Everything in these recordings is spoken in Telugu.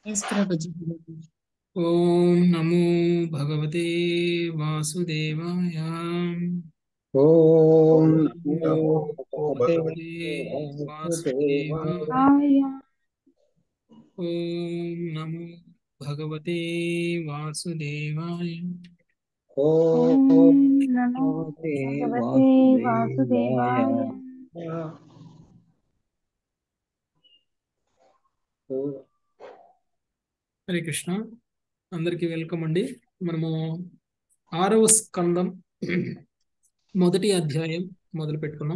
ఎస్ ప్రభుజీ ఓం నమో భగవతే వాసుదేవాయ ఓం నమో నమో భగవతే వాసుదేవాయ ఓం నమో భగవతే వాసుదేవాయ ఓం ఓం నమో భగవతే భగవతే వాసుదేవాయ హరే కృష్ణ అందరికీ వెల్కమ్ అండి మనము ఆరవ స్కందం మొదటి అధ్యాయం మొదలు పెట్టుకున్నాం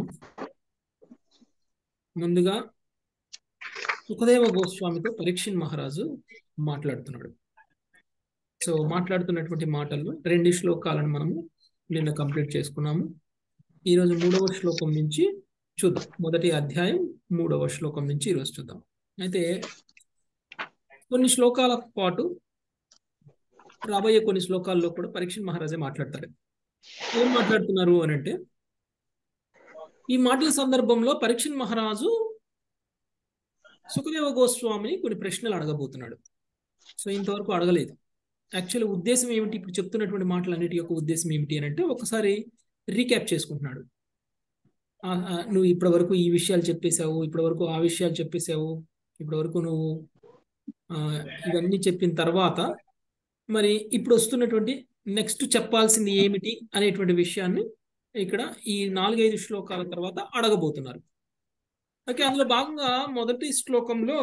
ముందుగా సుఖదేవ గోస్వామితో పరీక్షణ్ మహారాజు మాట్లాడుతున్నాడు సో మాట్లాడుతున్నటువంటి మాటల్లో రెండు శ్లోకాలను మనము నిన్న కంప్లీట్ చేసుకున్నాము ఈరోజు మూడవ శ్లోకం నుంచి చూద్దాం మొదటి అధ్యాయం మూడవ శ్లోకం నుంచి ఈరోజు చూద్దాం అయితే కొన్ని శ్లోకాల పాటు రాబోయే కొన్ని శ్లోకాల్లో కూడా పరీక్ష మహారాజే మాట్లాడతాడు ఏం మాట్లాడుతున్నారు అని అంటే ఈ మాటల సందర్భంలో పరీక్ష మహారాజు సుఖదేవ గోస్వామిని కొన్ని ప్రశ్నలు అడగబోతున్నాడు సో ఇంతవరకు అడగలేదు యాక్చువల్ ఉద్దేశం ఏమిటి ఇప్పుడు చెప్తున్నటువంటి మాటలన్నిటి యొక్క ఉద్దేశం ఏమిటి అని అంటే ఒకసారి రీక్యాప్ చేసుకుంటున్నాడు ఆ, ఆ, నువ్వు ఇప్పటి వరకు ఈ విషయాలు చెప్పేశావు ఇప్పటి వరకు ఆ విషయాలు చెప్పేశావు ఇప్పటి వరకు నువ్వు ఆ, ఇవన్నీ చెప్పిన తర్వాత మరి ఇప్పుడు వస్తున్నటువంటి నెక్స్ట్ చెప్పాల్సింది ఏమిటి అనేటువంటి విషయాన్ని ఇక్కడ ఈ నాలుగైదు శ్లోకాల తర్వాత అడగబోతున్నారు ఓకే అందులో భాగంగా మొదటి శ్లోకంలో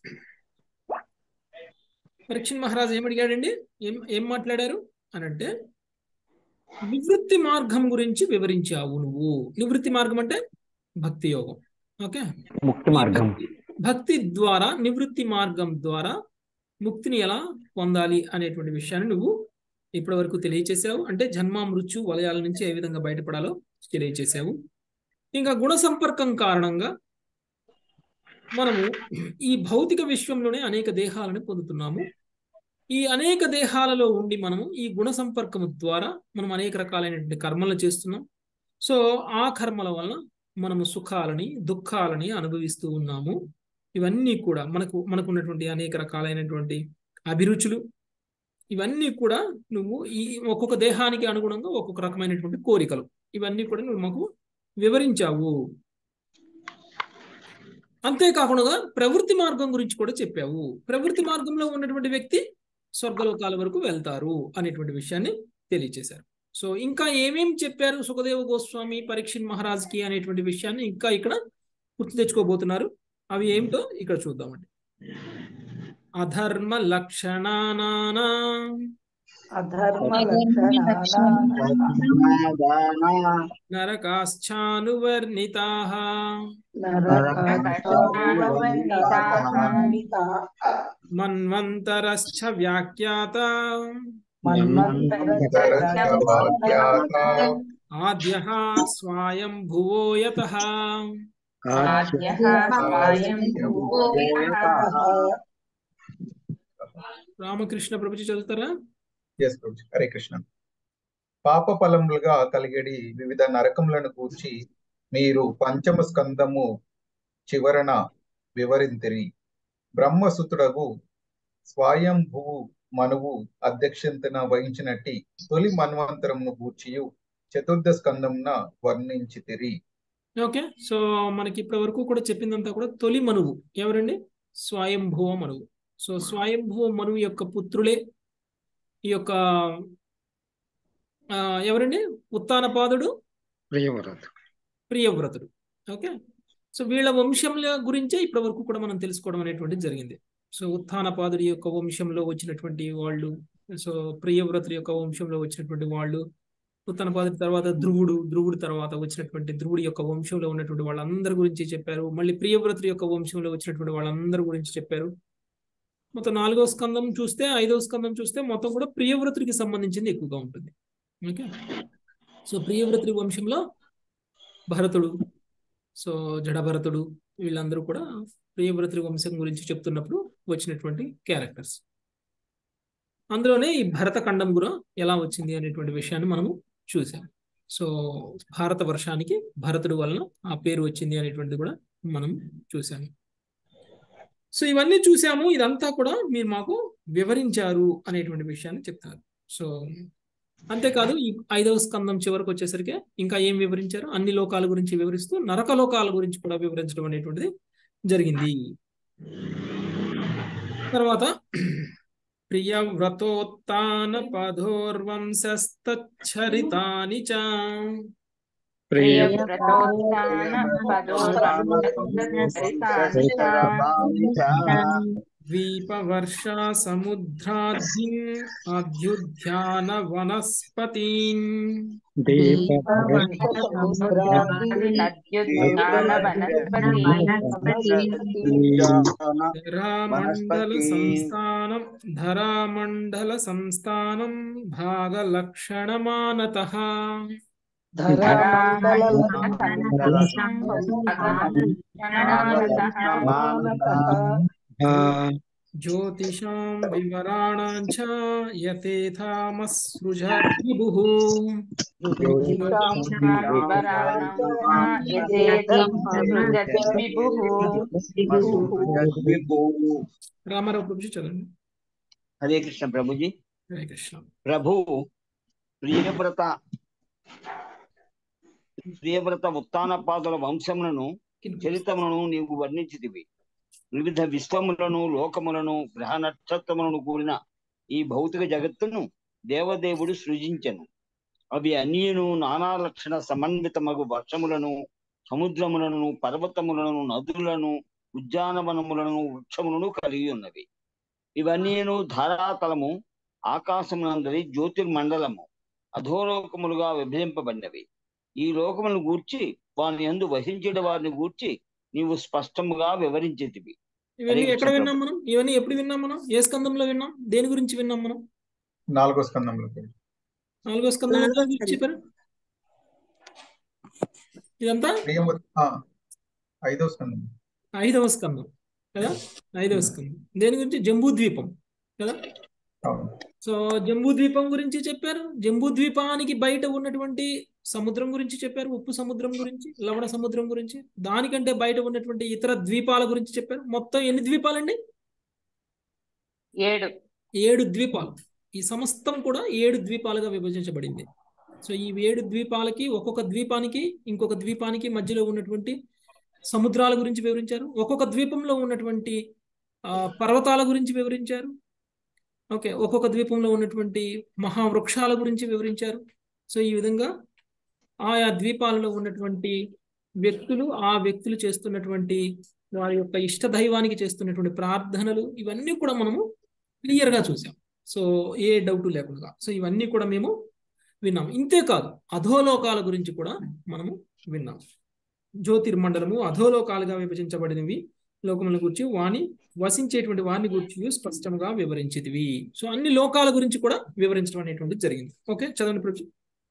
పరీక్షణ్ మహారాజ్ ఏం అడిగాడండి ఏం ఏం మాట్లాడారు అని అంటే నివృత్తి మార్గం గురించి వివరించావు నువ్వు నివృత్తి మార్గం అంటే భక్తి యోగం ఓకే ముక్తి మార్గం భక్తి ద్వారా నివృత్తి మార్గం ద్వారా ముక్తిని ఎలా పొందాలి అనేటువంటి విషయాన్ని నువ్వు ఇప్పటి వరకు తెలియచేసావు అంటే జన్మ మృత్యు వలయాల నుంచి ఏ విధంగా బయటపడాలో తెలియచేసావు ఇంకా గుణ సంపర్కం కారణంగా మనము ఈ భౌతిక విశ్వంలోనే అనేక దేహాలను పొందుతున్నాము ఈ అనేక దేహాలలో ఉండి మనము ఈ గుణ సంపర్కము ద్వారా మనం అనేక రకాలైనటువంటి కర్మలు చేస్తున్నాం సో ఆ కర్మల వలన మనము సుఖాలని దుఃఖాలని అనుభవిస్తూ ఉన్నాము ఇవన్నీ కూడా మనకు మనకు ఉన్నటువంటి అనేక రకాలైనటువంటి అభిరుచులు ఇవన్నీ కూడా నువ్వు ఈ ఒక్కొక్క దేహానికి అనుగుణంగా ఒక్కొక్క రకమైనటువంటి కోరికలు ఇవన్నీ కూడా నువ్వు మాకు వివరించావు అంతేకాకుండా ప్రవృత్తి మార్గం గురించి కూడా చెప్పావు ప్రవృత్తి మార్గంలో ఉన్నటువంటి వ్యక్తి స్వర్గలోకాల వరకు వెళ్తారు అనేటువంటి విషయాన్ని తెలియచేశారు సో ఇంకా ఏమేం చెప్పారు సుఖదేవ గోస్వామి పరీక్షణ్ మహారాజ్కి అనేటువంటి విషయాన్ని ఇంకా ఇక్కడ గుర్తు తెచ్చుకోబోతున్నారు అవి ఏమిటో ఇక్కడ చూద్దామండి అధర్మ లక్షణానా అధర్మ నరకాశ్చానువర్ణితా మన్వంతరశ్చ వ్యాఖ్యాత ఆద్య స్వాయం భువో యత రామకృష్ణ ప్రభుజీ చదువుతారా ఎస్ ప్రభుజీ హరే కృష్ణ పాప ఫలములుగా కలిగడి వివిధ నరకములను కూర్చి మీరు పంచమ స్కందము చివరన వివరింతిరి బ్రహ్మసుతుడగు స్వయంభువు మనువు అధ్యక్షంతన వహించినట్టి తొలి మన్వంతరమును గూర్చియు చతుర్థ స్కందమున వర్ణించితిరి ఓకే సో మనకి ఇప్పటి వరకు కూడా చెప్పిందంతా కూడా తొలి మనువు ఎవరండి స్వయంభువ మనువు సో స్వయంభువ మనువు యొక్క పుత్రులే ఈ యొక్క ఆ, ఎవరండి ఉత్తానపాదుడు ప్రియవ్రత ప్రియవ్రతుడు ఓకే సో వీళ్ళ వంశంల గురించే ఇప్పటి వరకు కూడా మనం తెలుసుకోవడం అనేటువంటిది జరిగింది సో ఉత్థానపాదుడి యొక్క వంశంలో వచ్చినటువంటి వాళ్ళు సో ప్రియవ్రతుడి యొక్క వంశంలో వచ్చినటువంటి వాళ్ళు ఉత్తానపాదుడి తర్వాత ధ్రువుడు ధ్రువుడి తర్వాత వచ్చినటువంటి ధ్రువుడి యొక్క వంశంలో ఉన్నటువంటి వాళ్ళందరి గురించి చెప్పారు మళ్ళీ ప్రియవ్రతుడి యొక్క వంశంలో వచ్చినటువంటి వాళ్ళందరి గురించి చెప్పారు మొత్తం నాలుగో స్కందం చూస్తే ఐదో స్కందం చూస్తే మొత్తం కూడా ప్రియవ్రతుడికి సంబంధించింది ఎక్కువగా ఉంటుంది ఓకే సో ప్రియవ్రతుడి వంశంలో భరతుడు సో జడభరతుడు వీళ్ళందరూ కూడా ప్రియవ్రతుడి వంశం గురించి చెప్తున్నప్పుడు వచ్చినటువంటి క్యారెక్టర్స్ అందులోనే ఈ భరతఖండం కూడా ఎలా వచ్చింది అనేటువంటి విషయాన్ని మనము చూసాం సో భారత వర్షానికి భరతుడు వలన ఆ పేరు వచ్చింది అనేటువంటిది కూడా మనం చూసాము సో ఇవన్నీ చూసాము ఇదంతా కూడా మీరు మాకు వివరించారు అనేటువంటి విషయాన్ని చెప్తారు సో అంతేకాదు ఈ ఐదవ స్కందం చివరికి వచ్చేసరికి ఇంకా ఏం వివరించారు అన్ని లోకాల గురించి వివరిస్తూ నరక లోకాల గురించి కూడా వివరించడం అనేటువంటిది జరిగింది తర్వాత ప్రియవ్రతోత్తాన పదోర్వంశస్తచ్చరితాని చ ప్రియవ్రతోత్థాన ద్వీపవర్షా సముద్రాద్యం అభ్యుధ్యాన వనస్పతీన్ ధరామండల సంస్థానం ధరామండల సంస్థానం భాగలక్షణమానత జ్యోతిషాం వివరాణాం చ యథేథామసృజ విభుః రామారావు ప్రభుజీ చదవండి హరే కృష్ణ ప్రభుజీ హరే కృష్ణ ప్రభు ప్రియవ్రత ప్రియవ్రత ఉత్తానపాదుల వంశములను చరితములను నీవు వర్ణించితివి వివిధ విశ్వములను లోకములను గ్రహ నక్షత్రములను కూడిన ఈ భౌతిక జగత్తును దేవదేవుడు సృజించెను అవి అన్యును నానా లక్షణ సమన్వితమగు వర్షములను సముద్రములను పర్వతములను నదులను ఉద్యానవనములను వృక్షములను కలిగి ఉన్నవి ఇవన్నీను ధారాతలము ఆకాశమునందరి జ్యోతిర్మండలము అధోలోకములుగా విభజింపబడినవి ఈ లోకములను గూర్చి వాని యందు వహించిన వారిని గూర్చి నీవు స్పష్టముగా వివరించేదివి ఇవన్నీ హరే ఎక్కడ కృష్ణ విన్నాం మనం ఇవన్నీ ఎప్పుడు విన్నాం మనం ఏ స్కందంలో విన్నాం దేని గురించి విన్నాం మనం నాలుగో స్కందంలో నాలుగో స్కందంలో దేని గురించి చెప్పారు ఇదంతా ప్రియము ఆ, ఐదో స్కందం ఐదవ స్కందం కదా ఐదవ స్కందం దేని గురించి జంబూద్వీపం కదా అవును సో జంబూద్వీపం గురించి చెప్పారు జంబూద్వీపానికి బయట ఉన్నటువంటి సముద్రం గురించి చెప్పారు ఉప్పు సముద్రం గురించి లవణ సముద్రం గురించి దానికంటే బయట ఉన్నటువంటి ఇతర ద్వీపాల గురించి చెప్పారు మొత్తం ఎన్ని ద్వీపాలండి ఏడు ఏడు ద్వీపాలు ఈ సమస్తం కూడా ఏడు ద్వీపాలుగా విభజించబడింది సో ఈ ఏడు ద్వీపాలకి ఒక్కొక్క ద్వీపానికి ఇంకొక ద్వీపానికి మధ్యలో ఉన్నటువంటి సముద్రాల గురించి వివరించారు ఒక్కొక్క ద్వీపంలో ఉన్నటువంటి ఆ, పర్వతాల గురించి వివరించారు ఓకే ఒక్కొక్క ద్వీపంలో ఉన్నటువంటి మహావృక్షాల గురించి వివరించారు సో ఈ విధంగా ఆయా ద్వీపాలలో ఉన్నటువంటి వ్యక్తులు ఆ వ్యక్తులు చేస్తున్నటువంటి వారి యొక్క ఇష్ట దైవానికి చేస్తున్నటువంటి ప్రార్థనలు ఇవన్నీ కూడా మనము క్లియర్ గా చూసాం సో ఏ డౌట్ లేకుండా సో ఇవన్నీ కూడా మేము విన్నాం ఇంతే కాదు అధోలోకాల గురించి కూడా మనము విన్నాం జ్యోతిర్మండలము అధోలోకాలుగా విభజించబడినవి లోకముల గురించి వాణి వసించేటువంటి వారిని గురించి స్పష్టంగా వివరించేదివి సో అన్ని లోకాల గురించి కూడా వివరించడం అనేటువంటిది జరిగింది ఓకే చదవండి ప్రభు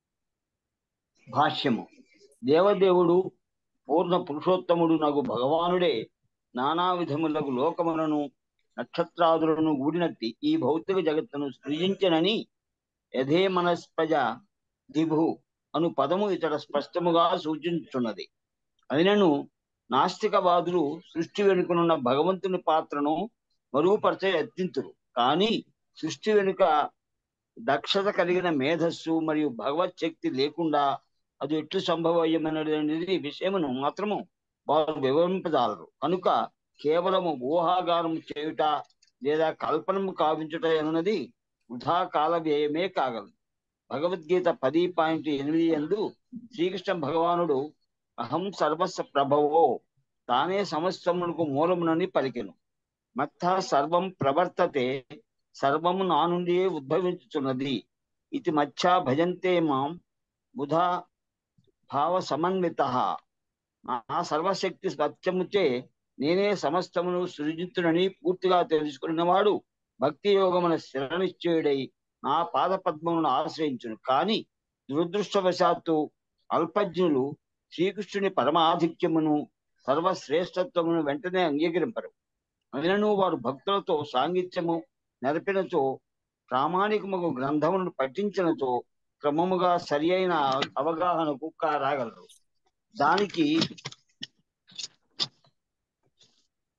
భాష్యము దేవదేవుడు పూర్ణ పురుషోత్తముడు నగు భగవానుడే నానా విధములకు లోకములను నక్షత్రాదులను గూడినట్టి ఈ భౌతిక జగత్తును సృజించనని యథే మనస్పజ దిభు అను పదము ఇతడ స్పష్టముగా సూచించున్నది అయినను నాస్తికవాదులు సృష్టి వెనుకనున్న భగవంతుని పాత్రను మరుగుపరచ యత్నింతురు కానీ సృష్టి వెనుక దక్షత కలిగిన మేధస్సు మరియు భగవత్ శక్తి లేకుండా అది ఎట్లు సంభవయ్యమనేది విషయమును మాత్రము వారు వివరింపజాలరు కనుక కేవలము ఊహాగానం చేయుట లేదా కల్పనము కావించుట అన్నది వృధా కాల వ్యయమే కాగలదు భగవద్గీత పది పాయింట్ ఎనిమిది ఎందు శ్రీకృష్ణ భగవానుడు అహం సర్వస్వ ప్రభవో తానే సమస్తమునకు మూలమునని పలికెను మత్త సర్వం ప్రవర్తతే సర్వము నా నుండియే ఉద్భవించుచున్నది ఇది మచ్చా భజంతే మాం బుధా భావ సమన్విత నా సర్వశక్తి సత్యముచే నేనే సమస్తమును సృజించునని పూర్తిగా తెలుసుకున్నవాడు భక్తి యోగమున శరణిశ్చయుడై నా పాద పద్మమును ఆశ్రయించును కానీ దురదృష్టవశాత్తు అల్పజ్ఞులు శ్రీకృష్ణుని పరమాధిక్యమును సర్వశ్రేష్టత్వమును వెంటనే అంగీకరింపరు అయినను వారు భక్తులతో సాంగిత్యము నెరపినచో ప్రామాణికముగు గ్రంథములను పఠించినచో క్రమముగా సరి అయిన అవగాహనకు కా- రాగలరు దానికి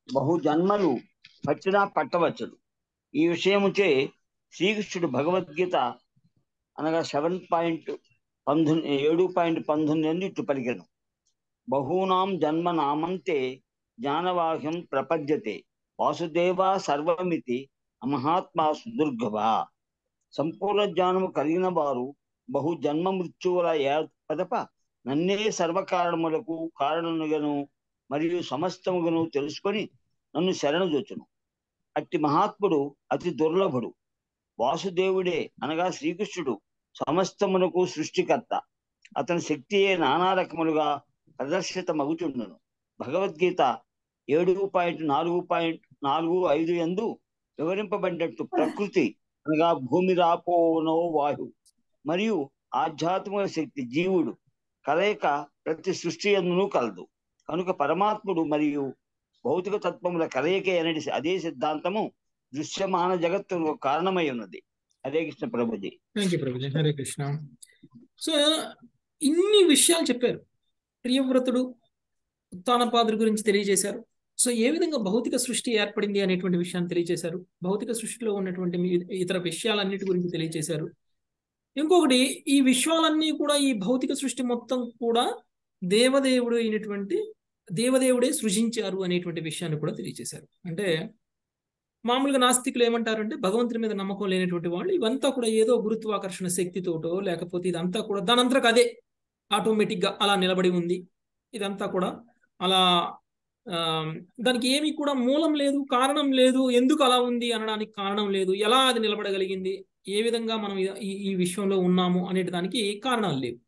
బహు జన్మలు పట్టినా పట్టవచ్చును ఈ విషయముచే శ్రీకృష్ణుడు భగవద్గీత అనగా సెవెన్ పాయింట్ పంతొమ్మిది ఏడు పాయింట్ పంతొమ్మిది నుండి ఇట్లు పలికెను బహూనాం జన్మ నామంతే జ్ఞానవాహ్యం ప్రపద్యతే వాసుదేవ సర్వమితి మహాత్మా సుదుర్గవ సంపూర్ణ జ్ఞానము కలిగిన వారు బహు జన్మ మృత్యువుల ఏర్పదప నన్నే సర్వకారణములకు కారణముగను మరియు సమస్తముగను తెలుసుకొని నన్ను శరణజొచ్చును అట్టి మహాత్ముడు అతి దుర్లభుడు వాసుదేవుడే అనగా శ్రీకృష్ణుడు సమస్తమునకు సృష్టికర్త అతని శక్తియే నానా రకములుగా ప్రదర్శిత మగుచుండును భగవద్గీత ఏడు పాయింట్ నాలుగు పాయింట్ నాలుగు ఐదు ఎందు వివరింపబడినట్టు ప్రకృతి అనగా భూమి రాపోనో వాయు మరియు ఆధ్యాత్మిక శక్తి జీవుడు కలయిక ప్రతి సృష్టి ఎందును కలదు కనుక పరమాత్ముడు మరియు భౌతిక తత్వముల కలయిక అనేది అదే సిద్ధాంతము దృశ్యమాన జగత్తుకు కారణమై ఉన్నది హరే కృష్ణ ప్రభుజీ థ్యాంక్ యూ ప్రభుజీ హరే కృష్ణ సో ఇన్ని విషయాలు చెప్పారు ప్రియవ్రతుడు ఉత్తానపాదుడి గురించి తెలియజేశారు సో ఏ విధంగా భౌతిక సృష్టి ఏర్పడింది అనేటువంటి విషయాన్ని తెలియజేశారు భౌతిక సృష్టిలో ఉన్నటువంటి మీ- ఇతర విషయాలన్నిటి గురించి తెలియజేశారు ఇంకొకటి ఈ విశ్వాలన్నీ కూడా ఈ భౌతిక సృష్టి మొత్తం కూడా దేవదేవుడు అయినటువంటి దేవదేవుడే సృజించారు అనేటువంటి విషయాన్ని కూడా తెలియజేశారు అంటే మామూలుగా నాస్తికులు ఏమంటారంటే భగవంతుని మీద నమ్మకం లేనటువంటి వాళ్ళు ఇవంతా కూడా ఏదో గురుత్వాకర్షణ శక్తితోటో లేకపోతే ఇదంతా కూడా దానంతరకు అదే ఆటోమేటిక్ గా అలా నిలబడి ఉంది ఇదంతా కూడా అలా ఆ, దానికి ఏమీ కూడా మూలం లేదు కారణం లేదు ఎందుకు అలా ఉంది అనడానికి కారణం లేదు ఎలా అది నిలబడగలిగింది ఏ విధంగా మనం ఇ- ఈ ఈ విశ్వంలో ఉన్నాము అనే దానికి కారణాలు లేవు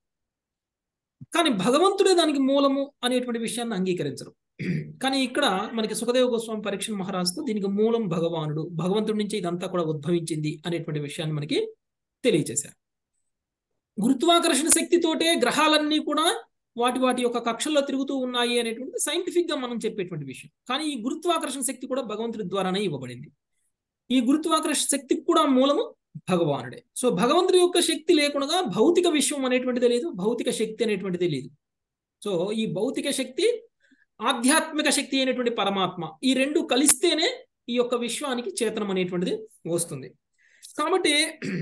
కానీ భగవంతుడే దానికి మూలము అనేటువంటి విషయాన్ని అంగీకరించరు కానీ ఇక్కడ మనకి సుఖదేవ గోస్వామి పరీక్ష మహారాజుతో దీనికి మూలం భగవానుడు భగవంతుడి నుంచి ఇదంతా కూడా ఉద్భవించింది అనేటువంటి విషయాన్ని మనకి తెలియజేశారు గురుత్వాకర్షణ శక్తితోటే గ్రహాలన్నీ కూడా వాటి వాటి యొక్క కక్షల్లో తిరుగుతూ ఉన్నాయి అనేటువంటిది సైంటిఫిక్ గా మనం చెప్పేటువంటి విషయం కానీ ఈ గురుత్వాకర్షణ శక్తి కూడా భగవంతుడి ద్వారానే ఇవ్వబడింది ఈ గురుత్వాకర్షణ శక్తికి కూడా మూలము భగవానుడే సో భగవంతుడి యొక్క శక్తి లేకుండా భౌతిక విశ్వం అనేటువంటిది లేదు భౌతిక శక్తి అనేటువంటిది లేదు సో ఈ భౌతిక శక్తి ఆధ్యాత్మిక శక్తి అయినటువంటి పరమాత్మ ఈ రెండు కలిస్తేనే ఈ యొక్క విశ్వానికి చేతనం అనేటువంటిది వస్తుంది కాబట్టి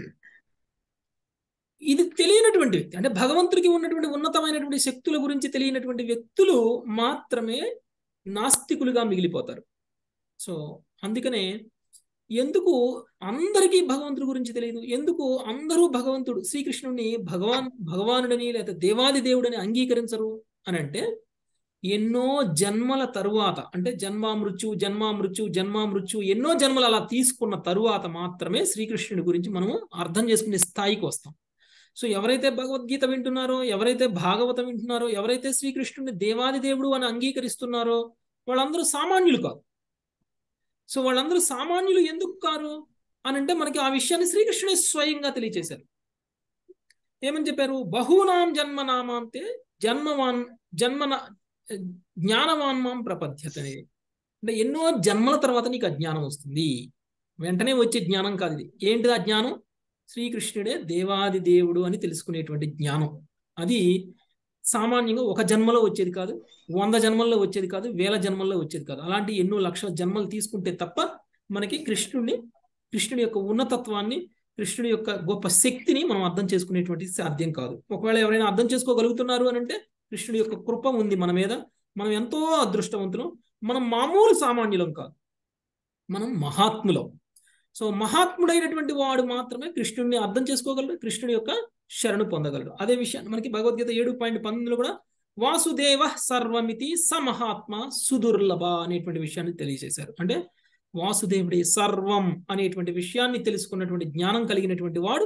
ఇది తెలియనటువంటి వ్యక్తి అంటే భగవంతుడికి ఉన్నటువంటి ఉన్నతమైనటువంటి శక్తుల గురించి తెలియనటువంటి వ్యక్తులు మాత్రమే నాస్తికులుగా మిగిలిపోతారు సో అందుకనే ఎందుకు అందరికీ భగవంతుడి గురించి తెలియదు ఎందుకు అందరూ భగవంతుడు శ్రీకృష్ణుడిని భగవాన్ భగవానుడని లేదా దేవాది దేవుడని అంగీకరించరు అని అంటే ఎన్నో జన్మల తరువాత అంటే జన్మ మృత్యు జన్మ మృత్యు జన్మ మృత్యు ఎన్నో జన్మలు అలా తీసుకున్న తరువాత మాత్రమే శ్రీకృష్ణుడి గురించి మనము అర్థం చేసుకునే స్థాయికి వస్తాం సో ఎవరైతే భగవద్గీత వింటున్నారో ఎవరైతే భాగవతం వింటున్నారో ఎవరైతే శ్రీకృష్ణుడిని దేవాది దేవుడు అని అంగీకరిస్తున్నారో వాళ్ళందరూ సామాన్యులు కాదు సో వాళ్ళందరూ సామాన్యులు ఎందుకు కారు అని అంటే మనకి ఆ విషయాన్ని శ్రీకృష్ణుడే స్వయంగా తెలియచేశారు ఏమని చెప్పారు బహూనాం జన్మనామాంతే జన్మవాన్ జన్మన జ్ఞానవాన్మాం ప్రపద్యత అంటే ఎన్నో జన్మల తర్వాత నీకు అజ్ఞానం వస్తుంది వెంటనే వచ్చే జ్ఞానం కాదు ఇది ఏంటిది ఆ జ్ఞానం శ్రీకృష్ణుడే దేవాది దేవుడు అని తెలుసుకునేటువంటి జ్ఞానం అది సామాన్యంగా ఒక జన్మలో వచ్చేది కాదు వంద జన్మల్లో వచ్చేది కాదు వేల జన్మల్లో వచ్చేది కాదు అలాంటి ఎన్నో లక్షల జన్మలు తీసుకుంటే తప్ప మనకి కృష్ణుడిని కృష్ణుడి యొక్క ఉన్నతత్వాన్ని కృష్ణుడి యొక్క గొప్ప శక్తిని మనం అర్థం చేసుకునేటువంటి సాధ్యం కాదు ఒకవేళ ఎవరైనా అర్థం చేసుకోగలుగుతున్నారు అని అంటే కృష్ణుడి యొక్క కృప ఉంది మన మీద మనం ఎంతో అదృష్టవంతులం మనం మామూలు సామాన్యులం కాదు మనం మహాత్ములం సో మహాత్ముడైనటువంటి వాడు మాత్రమే కృష్ణుడిని అర్థం చేసుకోగలడు కృష్ణుడి యొక్క శరణు పొందగలడు అదే విషయాన్ని మనకి భగవద్గీత ఏడు పాయింట్ పంతొమ్మిదిలో కూడా వాసుదేవ సర్వమితి సమహాత్మ సుదుర్లభ అనేటువంటి విషయాన్ని తెలియజేశారు అంటే వాసుదేవుడి సర్వం అనేటువంటి విషయాన్ని తెలుసుకున్నటువంటి జ్ఞానం కలిగినటువంటి వాడు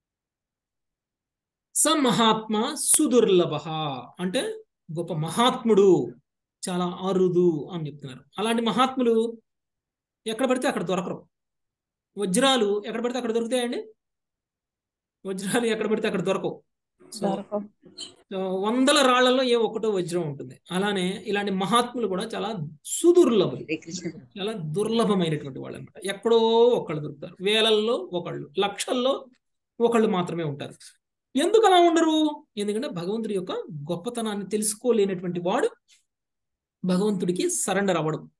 సమహాత్మ సుదుర్లభ అంటే గొప్ప మహాత్ముడు చాలా అరుదు అని చెప్తున్నారు అలాంటి మహాత్ములు ఎక్కడ పడితే అక్కడ దొరకరు వజ్రాలు ఎక్కడ పడితే అక్కడ దొరుకుతాయండి వజ్రాలు ఎక్కడ పడితే అక్కడ దొరకవు సో దొరకవు. సో వందల రాళ్లలో ఏ ఒక్కటో వజ్రం ఉంటుంది అలానే ఇలాంటి మహాత్ములు కూడా చాలా సుదుర్లభులు చాలా దుర్లభమైనటువంటి వాళ్ళు అనమాట ఎక్కడో ఒకళ్ళు దొరుకుతారు వేలల్లో ఒకళ్ళు లక్షల్లో ఒకళ్ళు మాత్రమే ఉంటారు ఎందుకు అలా ఉండరు ఎందుకంటే భగవంతుడి యొక్క గొప్పతనాన్ని తెలుసుకోలేనటువంటి వాడు భగవంతుడికి సరెండర్ అవ్వడం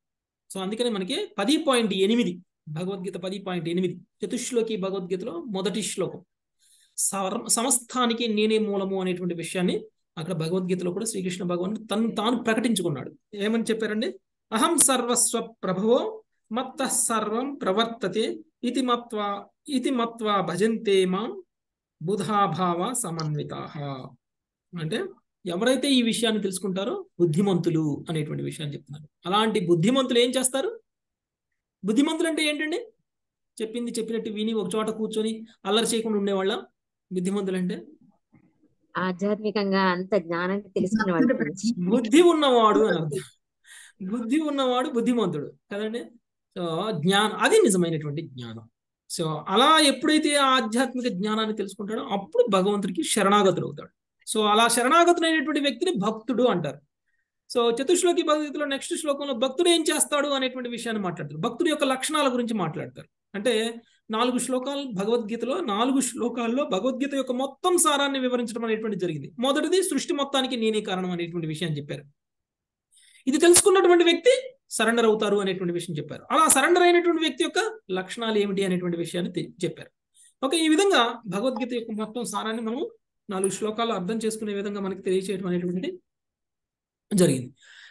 సో అందుకని మనకి పది పాయింట్ ఎనిమిది భగవద్గీత పది పాయింట్ ఎనిమిది చతుశ్లోకి భగవద్గీతలో మొదటి శ్లోకం సర్ సమస్తానికి నేనే మూలము అనేటువంటి విషయాన్ని అక్కడ భగవద్గీతలో కూడా శ్రీకృష్ణ భగవాన్ తను తాను ప్రకటించుకున్నాడు ఏమని చెప్పారండి అహం సర్వస్వ ప్రభవో మత్త సర్వం ప్రవర్తతే ఇది మత్వా ఇది మత్వా భజంతే మాం బుధాభావ సమన్విత అంటే ఎవరైతే ఈ విషయాన్ని తెలుసుకుంటారో బుద్ధిమంతులు అనేటువంటి విషయాన్ని చెప్తున్నారు అలాంటి బుద్ధిమంతులు ఏం చేస్తారు బుద్ధిమంతులు అంటే ఏంటండి చెప్పింది చెప్పినట్టు విని ఒక చోట కూర్చొని అల్లరి చేయకుండా ఉండేవాళ్ళ బుద్ధిమంతులు అంటే ఆధ్యాత్మికంగా అంత జ్ఞానాన్ని తెలుసుకునే వాళ్ళు బుద్ధి ఉన్నవాడు అని అర్థం బుద్ధి ఉన్నవాడు బుద్ధిమంతుడు కదండి సో జ్ఞానం అది నిజమైనటువంటి జ్ఞానం సో అలా ఎప్పుడైతే ఆ ఆధ్యాత్మిక జ్ఞానాన్ని తెలుసుకుంటాడో అప్పుడు భగవంతుడికి శరణాగతుడు అవుతాడు సో అలా శరణాగతుడైనటువంటి వ్యక్తిని భక్తుడు అంటారు సో చతుశ్లోకి భగవద్గీతలో నెక్స్ట్ శ్లోకంలో భక్తుడు ఏం చేస్తాడు అనేటువంటి విషయాన్ని మాట్లాడతారు భక్తుడి యొక్క లక్షణాల గురించి మాట్లాడతారు అంటే నాలుగు శ్లోకాలు భగవద్గీతలో నాలుగు శ్లోకాల్లో భగవద్గీత యొక్క మొత్తం సారాన్ని వివరించడం అనేటువంటి జరిగింది మొదటిది సృష్టి మొత్తానికి నేనే కారణం అనేటువంటి విషయాన్ని చెప్పారు ఇది తెలుసుకున్నటువంటి వ్యక్తి సరెండర్ అవుతారు అనేటువంటి విషయం చెప్పారు అలా సరెండర్ అయినటువంటి వ్యక్తి యొక్క లక్షణాలు ఏమిటి అనేటువంటి విషయాన్ని తె- చెప్పారు ఓకే ఈ విధంగా భగవద్గీత యొక్క మొత్తం సారాన్ని మనం నాలుగు శ్లోకాలు అర్థం చేసుకునే విధంగా మనకి తెలియచేయడం అనేటువంటిది జరిగింది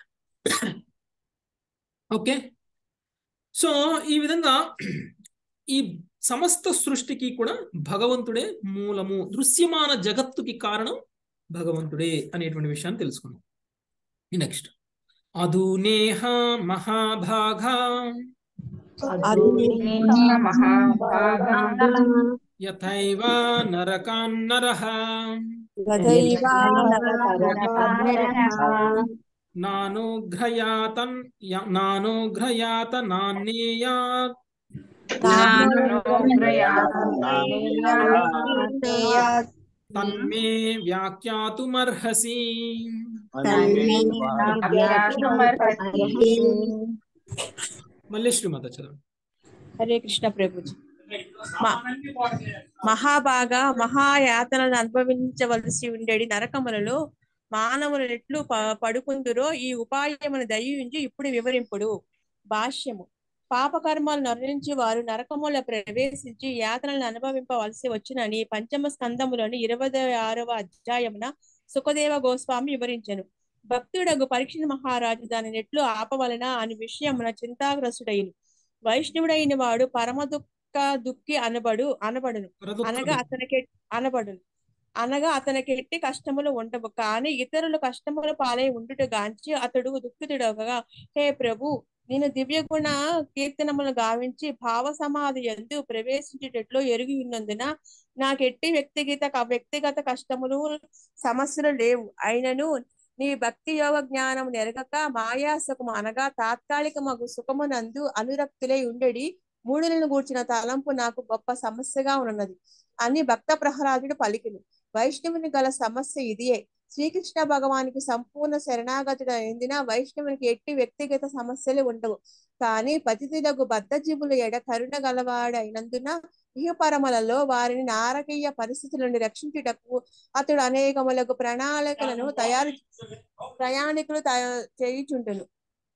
ఓకే సో ఈ విధంగా ఈ సమస్త సృష్టికి కూడా భగవంతుడే మూలము దృశ్యమాన జగత్తుకి కారణం భగవంతుడే అనేటువంటి విషయాన్ని తెలుసుకున్నాం నెక్స్ట్ అధునేహ మహాభాగా యథైవ నరకాన్నరః నానుఘ్రయాతన్ య- నానుఘ్రయాత నాన్యేయాత్ తన్మే వ్యాఖ్యాతుమర్హసి మళ్ళీ శ్రీమత చదవండి హరే కృష్ణ ప్రభుజీ మ- మహాభాగా మహాయాతనను అనుభవించవలసి ఉండేది నరకములలో మానవులు ఎట్లు ప- పడుకుందురో ఈ ఉపాయమును దయించి ఇప్పుడు వివరింపుడు భాష్యము పాపకర్మాలు నరించి వారు నరకముల ప్రవేశించి యాతనలను అనుభవింపవలసి వచ్చునని పంచమ స్కందములోని ఇరవై ఆరవ అధ్యాయమున సుఖదేవ గోస్వామి వివరించెను భక్తుడగు పరీక్ష మహారాజు దానిని ఎట్లు ఆపవలన అని విషయమున చింతాగ్రస్తుడైను వైష్ణవుడైన వాడు పరమ దుఃఖ దుఃఖి అనబడు అనబడును అనగా అతనికి అనబడును అనగా అతనికి ఎట్టి కష్టములు ఉండవు కానీ ఇతరులు కష్టముల పాలై ఉండుట గాంచి అతడు దుఃఖితుడగా హే ప్రభు నేను దివ్య గుణ కీర్తనములు గావించి భావ సమాధి ఎందు ప్రవేశించేటట్లు ఎరిగి ఉన్నందున నాకెట్టి వ్యక్తిగత వ్యక్తిగత కష్టములు సమస్యలు లేవు అయినను నీ భక్తి యోగ జ్ఞానం నెరగక మాయా సుఖము అనగా తాత్కాలిక మగు సుఖమునందు అనురక్తులై ఉండడి మూడులను గూర్చిన తలంపు నాకు గొప్ప సమస్యగా ఉన్నది అని భక్త ప్రహ్లాదుడు పలికిను వైష్ణవుని గల సమస్య ఇదియే శ్రీకృష్ణ భగవానికి సంపూర్ణ శరణాగతుడు అయిన వైష్ణవునికి ఎట్టి వ్యక్తిగత సమస్యలు ఉండవు కానీ పతితులకు బద్ధ జీవుల ఎడ కరుణ గలవాడైనందున ఇహపరమలలో వారిని నారకీయ పరిస్థితుల నుండి రక్షించుటకు అతడు అనేకములకు ప్రణాళికలను తయారు ప్రయాణికులు తయా- చేయుచుండును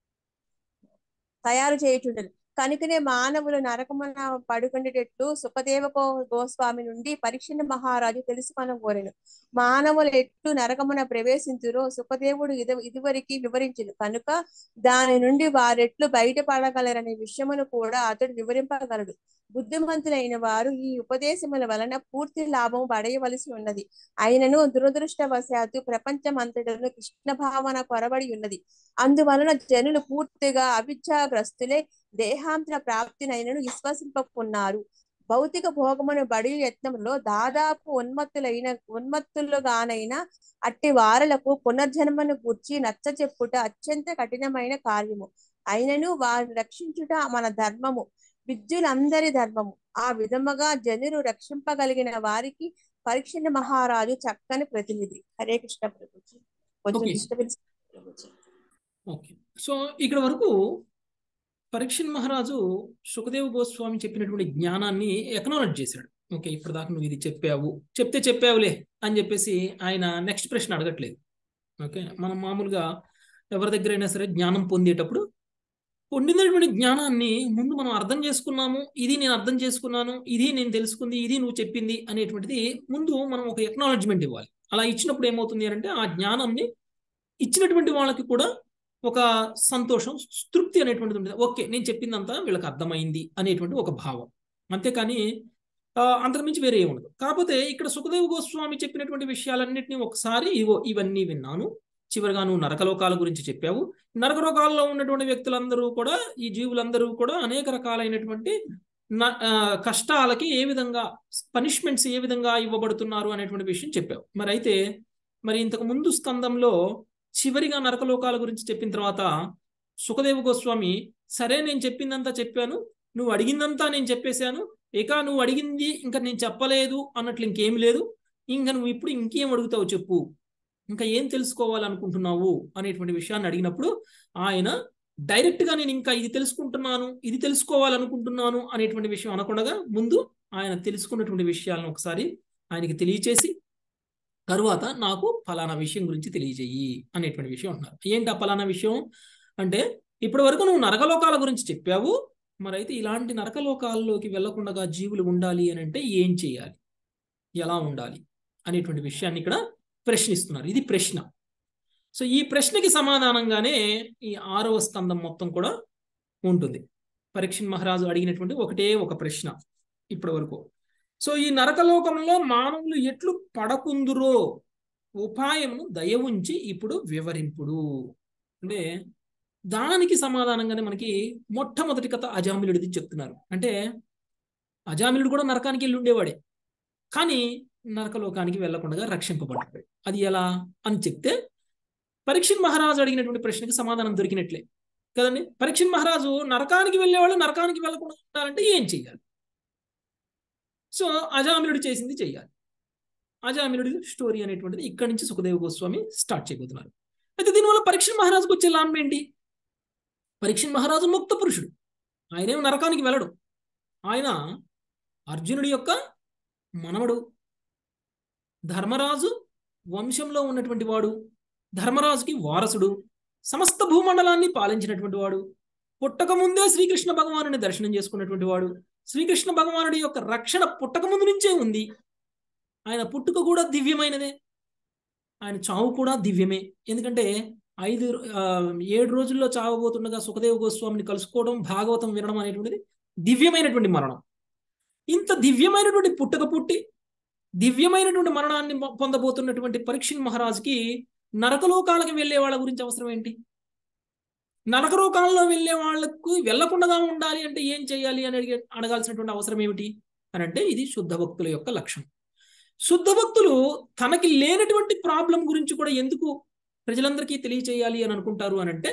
తయారు చేయుచుండును కనుకనే మానవులు నరకమున పడుకునేటట్లు సుఖదేవ గో- గోస్వామి నుండి పరీక్షణ మహారాజు తెలుసుకొని కోరెను మానవులు ఎట్లు నరకమున ప్రవేశించురో సుఖదేవుడు ఇది ఇదివరకు వివరించును కనుక దాని నుండి వారెట్లు బయటపడగలరనే విషయమును కూడా అతడు వివరింపగలడు బుద్ధిమంతులైన వారు ఈ ఉపదేశముల వలన పూర్తి లాభం పడేయవలసి ఉన్నది అయినను దురదృష్టవశాత్తు ప్రపంచమంతటను కృష్ణ భావన కొరబడి ఉన్నది అందువలన జనులు పూర్తిగా అవిద్యాగ్రస్తులై దేహాంతర ప్రాప్తినైనను విశ్వసింపకున్నారు భౌతిక భోగమును బడి యత్నంలో దాదాపు ఉన్మత్తులైన ఉన్మత్తులుగానైన అట్టి వారలకు పునర్జన్మను గూర్చి నచ్చ చెప్పుట అత్యంత కఠినమైన కార్యము అయినను వారిని రక్షించుట మన ధర్మము విద్యులందరి ధర్మము ఆ విధముగా జనులు రక్షింపగలిగిన వారికి పరీక్షణ మహారాజు చక్కని ప్రతినిధి హరే కృష్ణ ప్రభుజీ కొంచెం Okay. disturbance Prabhuji. Okay so ఇక్కడ వరకు పరీక్షణ్ మహారాజు సుఖదేవ్ గోస్వామి చెప్పినటువంటి జ్ఞానాన్ని ఎకనాలజ్ చేశాడు ఓకే ఇప్పుడు దాకా నువ్వు ఇది చెప్పావు చెప్తే చెప్పావులే అని చెప్పేసి ఆయన నెక్స్ట్ ప్రశ్న అడగట్లేదు ఓకే మనం మామూలుగా ఎవరి దగ్గరైనా సరే జ్ఞానం పొందేటప్పుడు పొందినటువంటి జ్ఞానాన్ని ముందు మనం అర్థం చేసుకున్నాము ఇది నేను అర్థం చేసుకున్నాను ఇది నేను తెలుసుకుంది ఇది నువ్వు చెప్పింది అనేటువంటిది ముందు మనం ఒక ఎక్నాలజ్మెంట్ ఇవ్వాలి అలా ఇచ్చినప్పుడు ఏమవుతుంది అంటే ఆ జ్ఞానాన్ని ఇచ్చినటువంటి వాళ్ళకి కూడా ఒక సంతోషం తృప్తి అనేటువంటిది ఉంటుంది ఓకే నేను చెప్పిందంతా వీళ్ళకి అర్థమైంది అనేటువంటి ఒక భావం అంతేకాని ఆ, అంతకుమించి వేరే ఏముండదు కాకపోతే ఇక్కడ సుఖదేవ్ గోస్వామి చెప్పినటువంటి విషయాలన్నింటినీ ఒకసారి ఇవో ఇవన్నీ విన్నాను చివరిగా నువ్వు నరకలోకాల గురించి చెప్పావు నరకలోకాల్లో ఉన్నటువంటి వ్యక్తులందరూ కూడా ఈ జీవులందరూ కూడా అనేక రకాలైనటువంటి న- ఆ, కష్టాలకి ఏ విధంగా పనిష్మెంట్స్ ఏ విధంగా ఇవ్వబడుతున్నారు అనేటువంటి విషయం చెప్పావు మరి అయితే మరి ఇంతకు ముందు స్కందంలో చివరిగా నరకలోకాల గురించి చెప్పిన తర్వాత సుఖదేవ గోస్వామి సరే నేను చెప్పిందంతా చెప్పాను నువ్వు అడిగిందంతా నేను చెప్పేశాను ఇక నువ్వు అడిగింది ఇంకా నేను చెప్పలేదు అన్నట్లు ఇంకేం లేదు ఇంకా నువ్వు ఇప్పుడు ఇంకేం అడుగుతావు చెప్పు ఇంకా ఏం తెలుసుకోవాలనుకుంటున్నావు అనేటువంటి విషయాన్ని అడిగినప్పుడు ఆయన డైరెక్ట్ గా నేను ఇంకా ఇది తెలుసుకుంటున్నాను ఇది తెలుసుకోవాలనుకుంటున్నాను అనేటువంటి విషయం అనకుండా ముందు ఆయన తెలుసుకున్నటువంటి విషయాలను ఒకసారి ఆయనకి తెలియచేసి తరువాత నాకు ఫలానా విషయం గురించి తెలియజేయి అనేటువంటి విషయం అంటున్నారు ఏంటి ఆ ఫలానా విషయం అంటే ఇప్పటి వరకు నువ్వు నరకలోకాల గురించి చెప్పావు మరైతే ఇలాంటి నరకలోకాల్లోకి వెళ్లకుండా జీవులు ఉండాలి అని అంటే ఏం చేయాలి ఎలా ఉండాలి అనేటువంటి విషయాన్ని ఇక్కడ ప్రశ్నిస్తున్నారు ఇది ప్రశ్న సో ఈ ప్రశ్నకి సమాధానంగానే ఈ ఆరవ స్కందం మొత్తం కూడా ఉంటుంది పరీక్షణ్ మహారాజు అడిగినటువంటి ఒకటే ఒక ప్రశ్న ఇప్పటి వరకు సో ఈ నరకలోకంలో మానవులు ఎట్లు పడకుందురో ఉపాయమును దయ ఉంచి ఇప్పుడు వివరింపుడు అంటే దానికి సమాధానంగానే మనకి మొట్టమొదటి కథ అజామిలుడిది చెప్తున్నారు అంటే అజామిలుడు కూడా నరకానికి వెళ్ళి ఉండేవాడే కానీ నరకలోకానికి వెళ్లకుండా రక్షింపబడ్డాడు అది ఎలా అని చెప్తే పరీక్షణ్ మహారాజు అడిగినటువంటి ప్రశ్నకి సమాధానం దొరికినట్లే కదండి పరీక్షణ్ మహారాజు నరకానికి వెళ్ళేవాళ్ళు నరకానికి వెళ్లకుండా ఉండాలంటే ఏం చెయ్యాలి సో అజామిలుడు చేసింది చెయ్యాలి అజామిలుడి స్టోరీ అనేటువంటిది ఇక్కడి నుంచి సుఖదేవ గోస్వామి స్టార్ట్ చేయబోతున్నారు అయితే దీనివల్ల పరీక్షణ్ మహారాజుకు వచ్చే లాభం ఏంటి పరీక్షణ్ మహారాజు ముక్త పురుషుడు ఆయనేం నరకానికి వెళ్ళడు ఆయన అర్జునుడి యొక్క మనవడు ధర్మరాజు వంశంలో ఉన్నటువంటి వాడు ధర్మరాజుకి వారసుడు సమస్త భూమండలాన్ని పాలించినటువంటి వాడు పుట్టక ముందే శ్రీకృష్ణ భగవానుని దర్శనం చేసుకున్నటువంటి వాడు శ్రీకృష్ణ భగవానుడి యొక్క రక్షణ పుట్టక ముందు నుంచే ఉంది ఆయన పుట్టుక కూడా దివ్యమైనదే ఆయన చావు కూడా దివ్యమే ఎందుకంటే ఐదు ఆ, ఏడు రోజుల్లో చావబోతుండగా సుఖదేవ గోస్వామిని కలుసుకోవడం భాగవతం వినడం అనేటువంటిది దివ్యమైనటువంటి మరణం ఇంత దివ్యమైనటువంటి పుట్టక పుట్టి దివ్యమైనటువంటి మరణాన్ని మొ- పొందబోతున్నటువంటి పరీక్షణ్ మహారాజుకి నరకలోకాలకు వెళ్ళే వాళ్ళ గురించి అవసరం ఏంటి నరకలోకాల్లో వెళ్ళే వాళ్ళకు వెళ్లకుండా ఉండాలి అంటే ఏం చేయాలి అని అడిగే అడగాల్సినటువంటి అవసరం ఏమిటి అని అంటే ఇది శుద్ధ భక్తుల యొక్క లక్షణం శుద్ధ భక్తులు తనకి లేనటువంటి ప్రాబ్లం గురించి కూడా ఎందుకు ప్రజలందరికీ తెలియచేయాలి అని అనుకుంటారు అని అంటే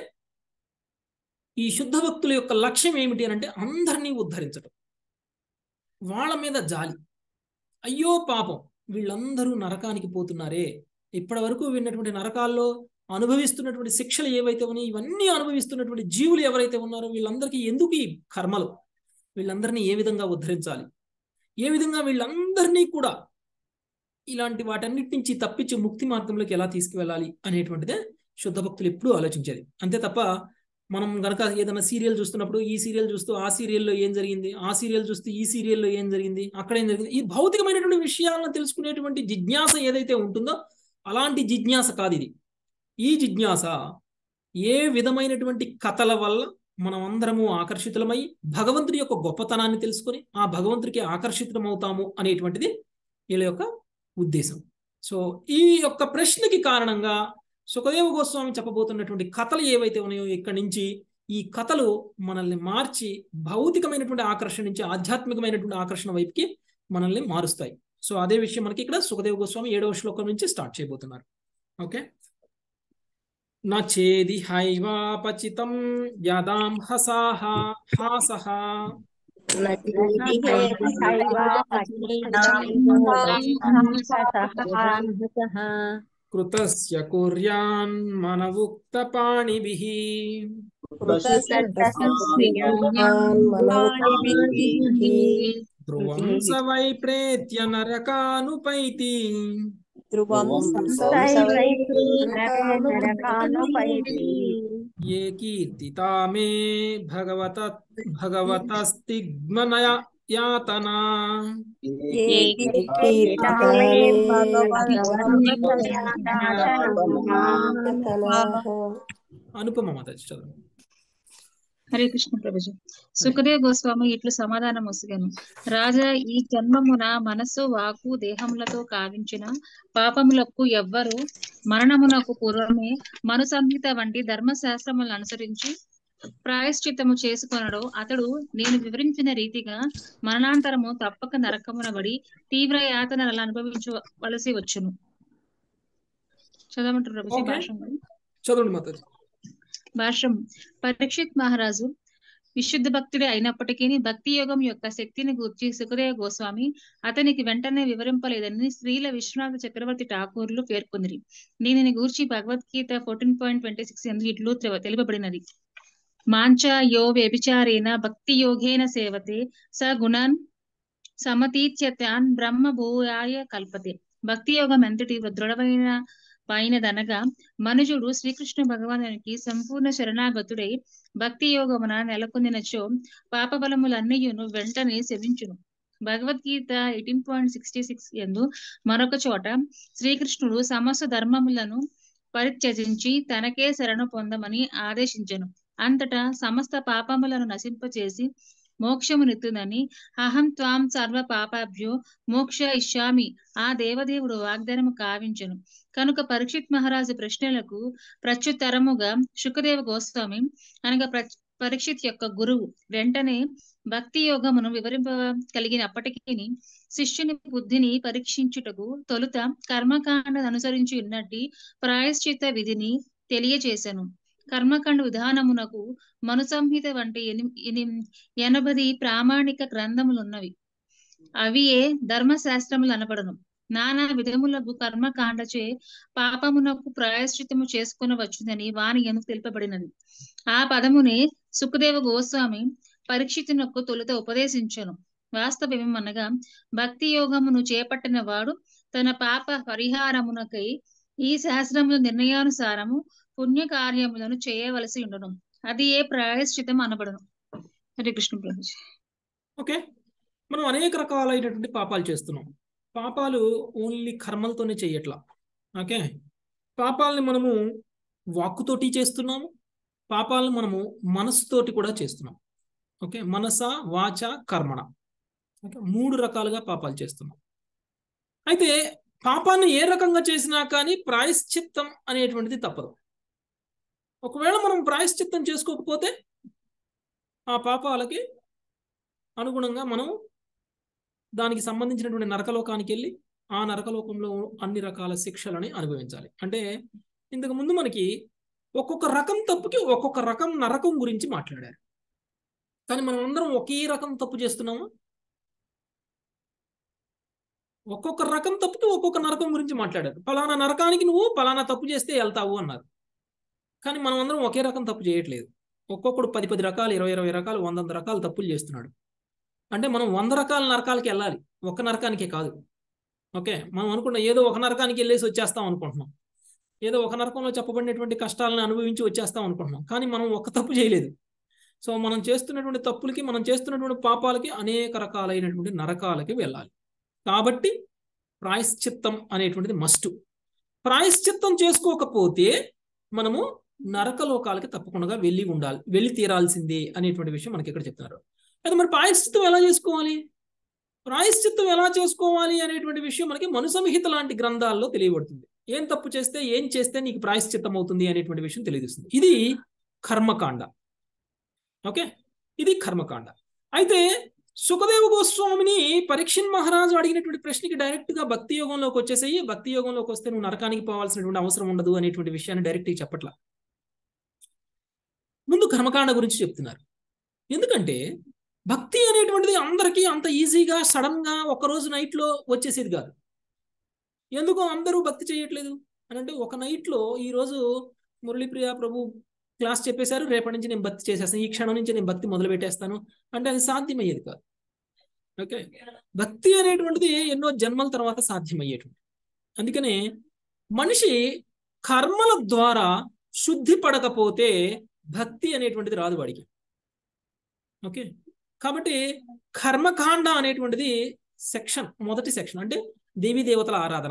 ఈ శుద్ధ భక్తుల యొక్క లక్ష్యం ఏమిటి అని అంటే అందరినీ ఉద్ధరించడం వాళ్ళ మీద జాలి అయ్యో పాపం వీళ్ళందరూ నరకానికి పోతున్నారే ఇప్పటి వరకు విన్నటువంటి నరకాల్లో అనుభవిస్తున్నటువంటి శిక్షలు ఏవైతే ఉన్నాయో ఇవన్నీ అనుభవిస్తున్నటువంటి జీవులు ఎవరైతే ఉన్నారో వీళ్ళందరికీ ఎందుకు ఈ కర్మలు వీళ్ళందరినీ ఏ విధంగా ఉద్ధరించాలి ఏ విధంగా వీళ్ళందరినీ కూడా ఇలాంటి వాటన్నిటి నుంచి తప్పించి ముక్తి మార్గంలోకి ఎలా తీసుకువెళ్ళాలి అనేటువంటిదే శుద్ధ భక్తులు ఎప్పుడూ ఆలోచించేది అంతే తప్ప మనం గనక ఏదైనా సీరియల్ చూస్తున్నప్పుడు ఈ సీరియల్ చూస్తూ ఆ సీరియల్లో ఏం జరిగింది ఆ సీరియల్ చూస్తూ ఈ సీరియల్లో ఏం జరిగింది అక్కడ ఏం జరిగింది ఈ భౌతికమైనటువంటి విషయాలను తెలుసుకునేటువంటి జిజ్ఞాస ఏదైతే ఉంటుందో అలాంటి జిజ్ఞాస కాదు ఇది ఈ జిజ్ఞాస ఏ విధమైనటువంటి కథల వల్ల మనం అందరము ఆకర్షితులమై భగవంతుడి యొక్క గొప్పతనాన్ని తెలుసుకొని ఆ భగవంతుడికి ఆకర్షితులమవుతాము అనేటువంటిది వీళ్ళ యొక్క ఉద్దేశం సో ఈ యొక్క ప్రశ్నకి కారణంగా సుఖదేవ గోస్వామి చెప్పబోతున్నటువంటి కథలు ఏవైతే ఉన్నాయో ఇక్కడి నుంచి ఈ కథలు మనల్ని మార్చి భౌతికమైనటువంటి ఆకర్షణ నుంచి ఆధ్యాత్మికమైనటువంటి ఆకర్షణ వైపుకి మనల్ని మారుస్తాయి సో అదే విషయం మనకి ఇక్కడ సుఖదేవ గోస్వామి ఏడవ శ్లోకం నుంచి స్టార్ట్ చేయబోతున్నారు ఓకే నచేది హైవాపచితం యదాం హసాహ హాసహ కృతస్య కుర్యాన్ మనవుక్త పాణిభిః ధ్రువం స వై ప్రేత్య నరకానుపైతి ధ్రువం ఏ కీర్తితా మే భగవత భగవతస్తిగ్మనయ యాతనా అనుపమ మాతాజీ చదువు హరే కృష్ణ ప్రభుజీ సుఖదేవ్ గోస్వామి ఇట్లు సమాధానం వసుగను రాజా ఈ జన్మమున మనస్సు వాకు దేహములతో కావించిన పాపములకు ఎవ్వరు మరణమునకు పూర్వమే మను సంహిత వంటి ధర్మశాస్త్రములను అనుసరించి ప్రాయశ్చిత్తము చేసుకొనడు అతడు నేను వివరించిన రీతిగా మరణాంతరము తప్పక నరకమునబడి తీవ్ర యాతనలు అనుభవించవలసి వచ్చును చదవమంటారు ప్రభుజీ Okay. భాషం చదవండి మాతాజీ భాష్యం పరీక్షిత్ మహారాజు విశుద్ధ భక్తుడే అయినప్పటికీ భక్తి యోగం యొక్క శక్తిని గూర్చి సుఖదేవ గోస్వామి అతనికి వెంటనే వివరింపలేదని శ్రీల విశ్వనాథ చక్రవర్తి ఠాకూర్లు పేర్కొందిరి దీనిని గూర్చి Bhagavad Gita fourteen point twenty six ఎందు ఇట్లు తెల- తెలుపబడినది మాంచ యో వ్యభిచారేణ భక్తి యోగేన సేవతే స గుణాన్ సమతీత్యతాన్ బ్రహ్మ భూయాయ కల్పతే భక్తి యోగం ఎంతటి దృఢమైన పైనదనగా మనుజుడు శ్రీకృష్ణ భగవానునికి సంపూర్ణ శరణాగతుడై భక్తి యోగమున నెలకొందినచో పాపబలములన్నయ్యును వెంటనే శవించును Bhagavad Gita eighteen point sixty six ఎందు మరొక చోట శ్రీకృష్ణుడు సమస్త ధర్మములను పరిత్యజించి తనకే శరణు పొందమని ఆదేశించెను అంతటా సమస్త పాపములను నశింపచేసి మోక్షమునిత్తునని అహం త్వాం సర్వ పాపాభ్యో మోక్ష ఇష్యామి ఆ దేవదేవుడు వాగ్దానము కావించెను కనుక పరీక్షిత్ మహారాజు ప్రశ్నలకు ప్రత్యుత్తరముగా శుకదేవ గోస్వామి అనగా ప్ర- పరీక్షిత్ యొక్క గురువు వెంటనే భక్తి యోగమును వివరింప కలిగినప్పటికీ శిష్యుని బుద్ధిని పరీక్షించుటకు తొలుత కర్మకాండ అనుసరించి ఉన్నట్టి ప్రాయశ్చిత విధిని తెలియచేశాను కర్మకాండ విధానమునకు మనుసంహిత వంటి ఎని ఎని- ఎనభది ప్రామాణిక గ్రంథములున్నవి అవియే ధర్మశాస్త్రములు అనబడను నానా విధములకు కర్మకాండచే పాపమునకు ప్రాయశ్చితము చేసుకునవచ్చునని వాని ఎందుకు తెలుపబడినది ఆ పదమునే సుఖదేవ గోస్వామి పరీక్షితునకు తొలుత ఉపదేశించను వాస్తవమనగా భక్తి యోగమును చేపట్టిన వాడు తన పాప పరిహారమునకై ఈ శాస్త్రముల నిర్ణయానుసారము పుణ్య కార్యములను చేయవలసి ఉండను అది ఏ ప్రాయశ్చితం అనబడను హరే కృష్ణ ప్రభుజీ ఓకే మనం అనేక రకాలైనటువంటి పాపాలు చేస్తున్నాం పాపాలు ఓన్లీ కర్మలతోనే చేయట్లా ఓకే పాపాలని మనము వాక్కుతోటి చేస్తున్నాము పాపాలను మనము మనసుతోటి కూడా చేస్తున్నాం ఓకే మనస వాచ కర్మణ ఓకే మూడు రకాలుగా పాపాలు చేస్తున్నాం అయితే పాపాన్ని ఏ రకంగా చేసినా కానీ ప్రాయశ్చిత్తం అనేటువంటిది తప్పదు ఒకవేళ మనం ప్రాయశ్చిత్తం చేసుకోకపోతే ఆ పాపాలకి అనుగుణంగా మనం దానికి సంబంధించినటువంటి నరకలోకానికి వెళ్ళి ఆ నరకలోకంలో అన్ని రకాల శిక్షలని అనుభవించాలి అంటే ఇంతకు ముందు మనకి ఒక్కొక్క రకం తప్పుకి ఒక్కొక్క రకం నరకం గురించి మాట్లాడారు కానీ మనం అందరం ఒకే రకం తప్పు చేస్తున్నాము ఒక్కొక్క రకం తప్పుకి ఒక్కొక్క నరకం గురించి మాట్లాడారు పలానా నరకానికి నువ్వు పలానా తప్పు చేస్తే వెళ్తావు అన్నారు కానీ మనం అందరం ఒకే రకం తప్పు చేయట్లేదు ఒక్కొక్కడు పది పది రకాలు ఇరవై ఇరవై రకాలు వంద వంద రకాలు తప్పులు చేస్తున్నాడు అంటే మనం వంద రకాల నరకాలకి వెళ్ళాలి ఒక్క నరకానికే కాదు ఓకే మనం అనుకున్న ఏదో ఒక నరకానికి వెళ్ళేసి వచ్చేస్తాం అనుకుంటున్నాం ఏదో ఒక నరకంలో చెప్పబడినటువంటి కష్టాలను అనుభవించి వచ్చేస్తాం అనుకుంటున్నాం కానీ మనం ఒక్క తప్పు చేయలేదు సో మనం చేస్తున్నటువంటి తప్పులకి మనం చేస్తున్నటువంటి పాపాలకి అనేక రకాలైనటువంటి నరకాలకి వెళ్ళాలి కాబట్టి ప్రాయశ్చిత్తం అనేటువంటిది మస్ట్ ప్రాయశ్చిత్తం చేసుకోకపోతే మనము నరకలోకాలకి తప్పకుండా వెళ్ళి ఉండాలి వెళ్ళి తీరాల్సిందే అనేటువంటి విషయం మనకి ఇక్కడ చెప్తున్నారు అయితే మరి ప్రాయశ్చిత్తం ఎలా చేసుకోవాలి ప్రాయశ్చిత్తం ఎలా చేసుకోవాలి అనేటువంటి విషయం మనకి మనుసంహిత లాంటి గ్రంథాల్లో తెలియబడుతుంది ఏం తప్పు చేస్తే ఏం చేస్తే నీకు ప్రాయశ్చిత్తం అవుతుంది అనేటువంటి విషయం తెలియజేస్తుంది ఇది కర్మకాండ ఓకే ఇది కర్మకాండ అయితే సుఖదేవ గోస్వామిని పరీక్షణ్ మహారాజు అడిగినటువంటి ప్రశ్నకి డైరెక్ట్ గా భక్తి యోగంలోకి వచ్చేసేయి భక్తి యోగంలోకి వస్తే నువ్వు నరకానికి పోవాల్సినటువంటి అవసరం ఉండదు అనేటువంటి విషయాన్ని డైరెక్ట్ గా చెప్పట్లా ముందు కర్మకాండ గురించి చెప్తున్నారు ఎందుకంటే భక్తి అనేటువంటిది అందరికీ అంత ఈజీగా సడన్ గా ఒక రోజు నైట్ లో వచ్చేసేది కాదు ఎందుకు అందరూ భక్తి చేయట్లేదు అని అంటే ఒక నైట్ లో ఈ రోజు మురళీప్రియ ప్రభు క్లాస్ చెప్పేశారు రేపటి నుంచి నేను భక్తి చేసేస్తాను ఈ క్షణం నుంచి నేను భక్తి మొదలు పెట్టేస్తాను అంటే అది సాధ్యమయ్యేది కాదు ఓకే భక్తి అనేటువంటిది ఎన్నో జన్మల తర్వాత సాధ్యమయ్యేటువంటి అందుకనే మనిషి కర్మల ద్వారా శుద్ధి పడకపోతే భక్తి అనేటువంటిది రాదు వాడికి ఓకే కాబట్టి కర్మకాండ అనేటువంటిది సెక్షన్ మొదటి సెక్షన్ అంటే దేవీ దేవతల ఆరాధన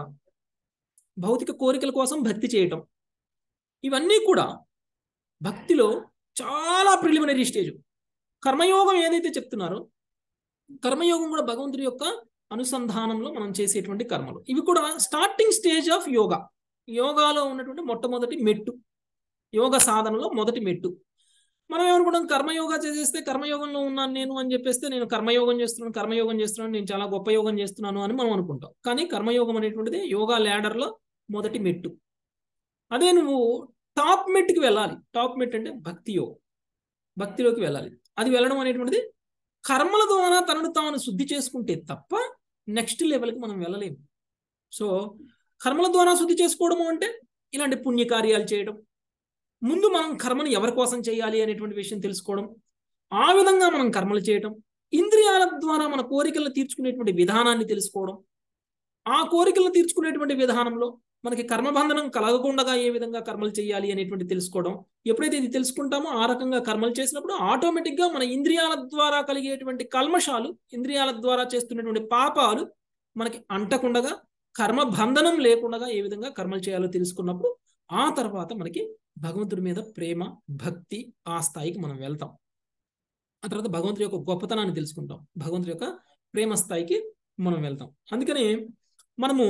భౌతిక కోరికల కోసం భక్తి చేయటం ఇవన్నీ కూడా భక్తిలో చాలా ప్రిలిమినరీ స్టేజ్ కర్మయోగం ఏదైతే చెప్తున్నారో కర్మయోగం కూడా భగవంతుడి యొక్క అనుసంధానంలో మనం చేసేటువంటి కర్మలు ఇవి కూడా స్టార్టింగ్ స్టేజ్ ఆఫ్ యోగా యోగాలో ఉన్నటువంటి మొట్టమొదటి మెట్టు యోగ సాధనలో మొదటి మెట్టు మనం ఏమనుకుంటాం కర్మయోగా చేసేస్తే కర్మయోగంలో ఉన్నాను నేను అని చెప్పేస్తే నేను కర్మయోగం చేస్తున్నాను కర్మయోగం చేస్తున్నాను నేను చాలా గొప్ప యోగం చేస్తున్నాను అని మనం అనుకుంటాం కానీ కర్మయోగం అనేటువంటిది యోగా ల్యాడర్లో మొదటి మెట్టు అదే నువ్వు టాప్ మెట్కి వెళ్ళాలి టాప్ మెట్ అంటే భక్తి యోగం భక్తిలోకి వెళ్ళాలి అది వెళ్ళడం అనేటువంటిది కర్మల ద్వారా తనను తాను శుద్ధి చేసుకుంటే తప్ప నెక్స్ట్ లెవెల్కి మనం వెళ్ళలేము సో కర్మల ద్వారా శుద్ధి చేసుకోవడము అంటే ఇలాంటి పుణ్యకార్యాలు చేయడం ముందు మనం కర్మను ఎవరి కోసం చేయాలి అనేటువంటి విషయం తెలుసుకోవడం ఆ విధంగా మనం కర్మలు చేయటం ఇంద్రియాల ద్వారా మన కోరికలను తీర్చుకునేటువంటి విధానాన్ని తెలుసుకోవడం ఆ కోరికలను తీర్చుకునేటువంటి విధానంలో మనకి కర్మబంధనం కలగకుండా ఏ విధంగా కర్మలు చేయాలి అనేటువంటి తెలుసుకోవడం ఎప్పుడైతే ఇది తెలుసుకుంటామో ఆ రకంగా కర్మలు చేసినప్పుడు ఆటోమేటిక్గా మన ఇంద్రియాల ద్వారా కలిగేటువంటి కల్మషాలు ఇంద్రియాల ద్వారా చేస్తున్నటువంటి పాపాలు మనకి అంటకుండగా కర్మ బంధనం లేకుండా ఏ విధంగా కర్మలు చేయాలో తెలుసుకున్నప్పుడు ఆ తర్వాత మనకి భగవంతుడి మీద ప్రేమ భక్తి ఆ స్థాయికి మనం వెళ్తాం ఆ తర్వాత భగవంతుడి యొక్క గొప్పతనాన్ని తెలుసుకుంటాం భగవంతుడి యొక్క ప్రేమ స్థాయికి మనం వెళ్తాం అందుకని మనము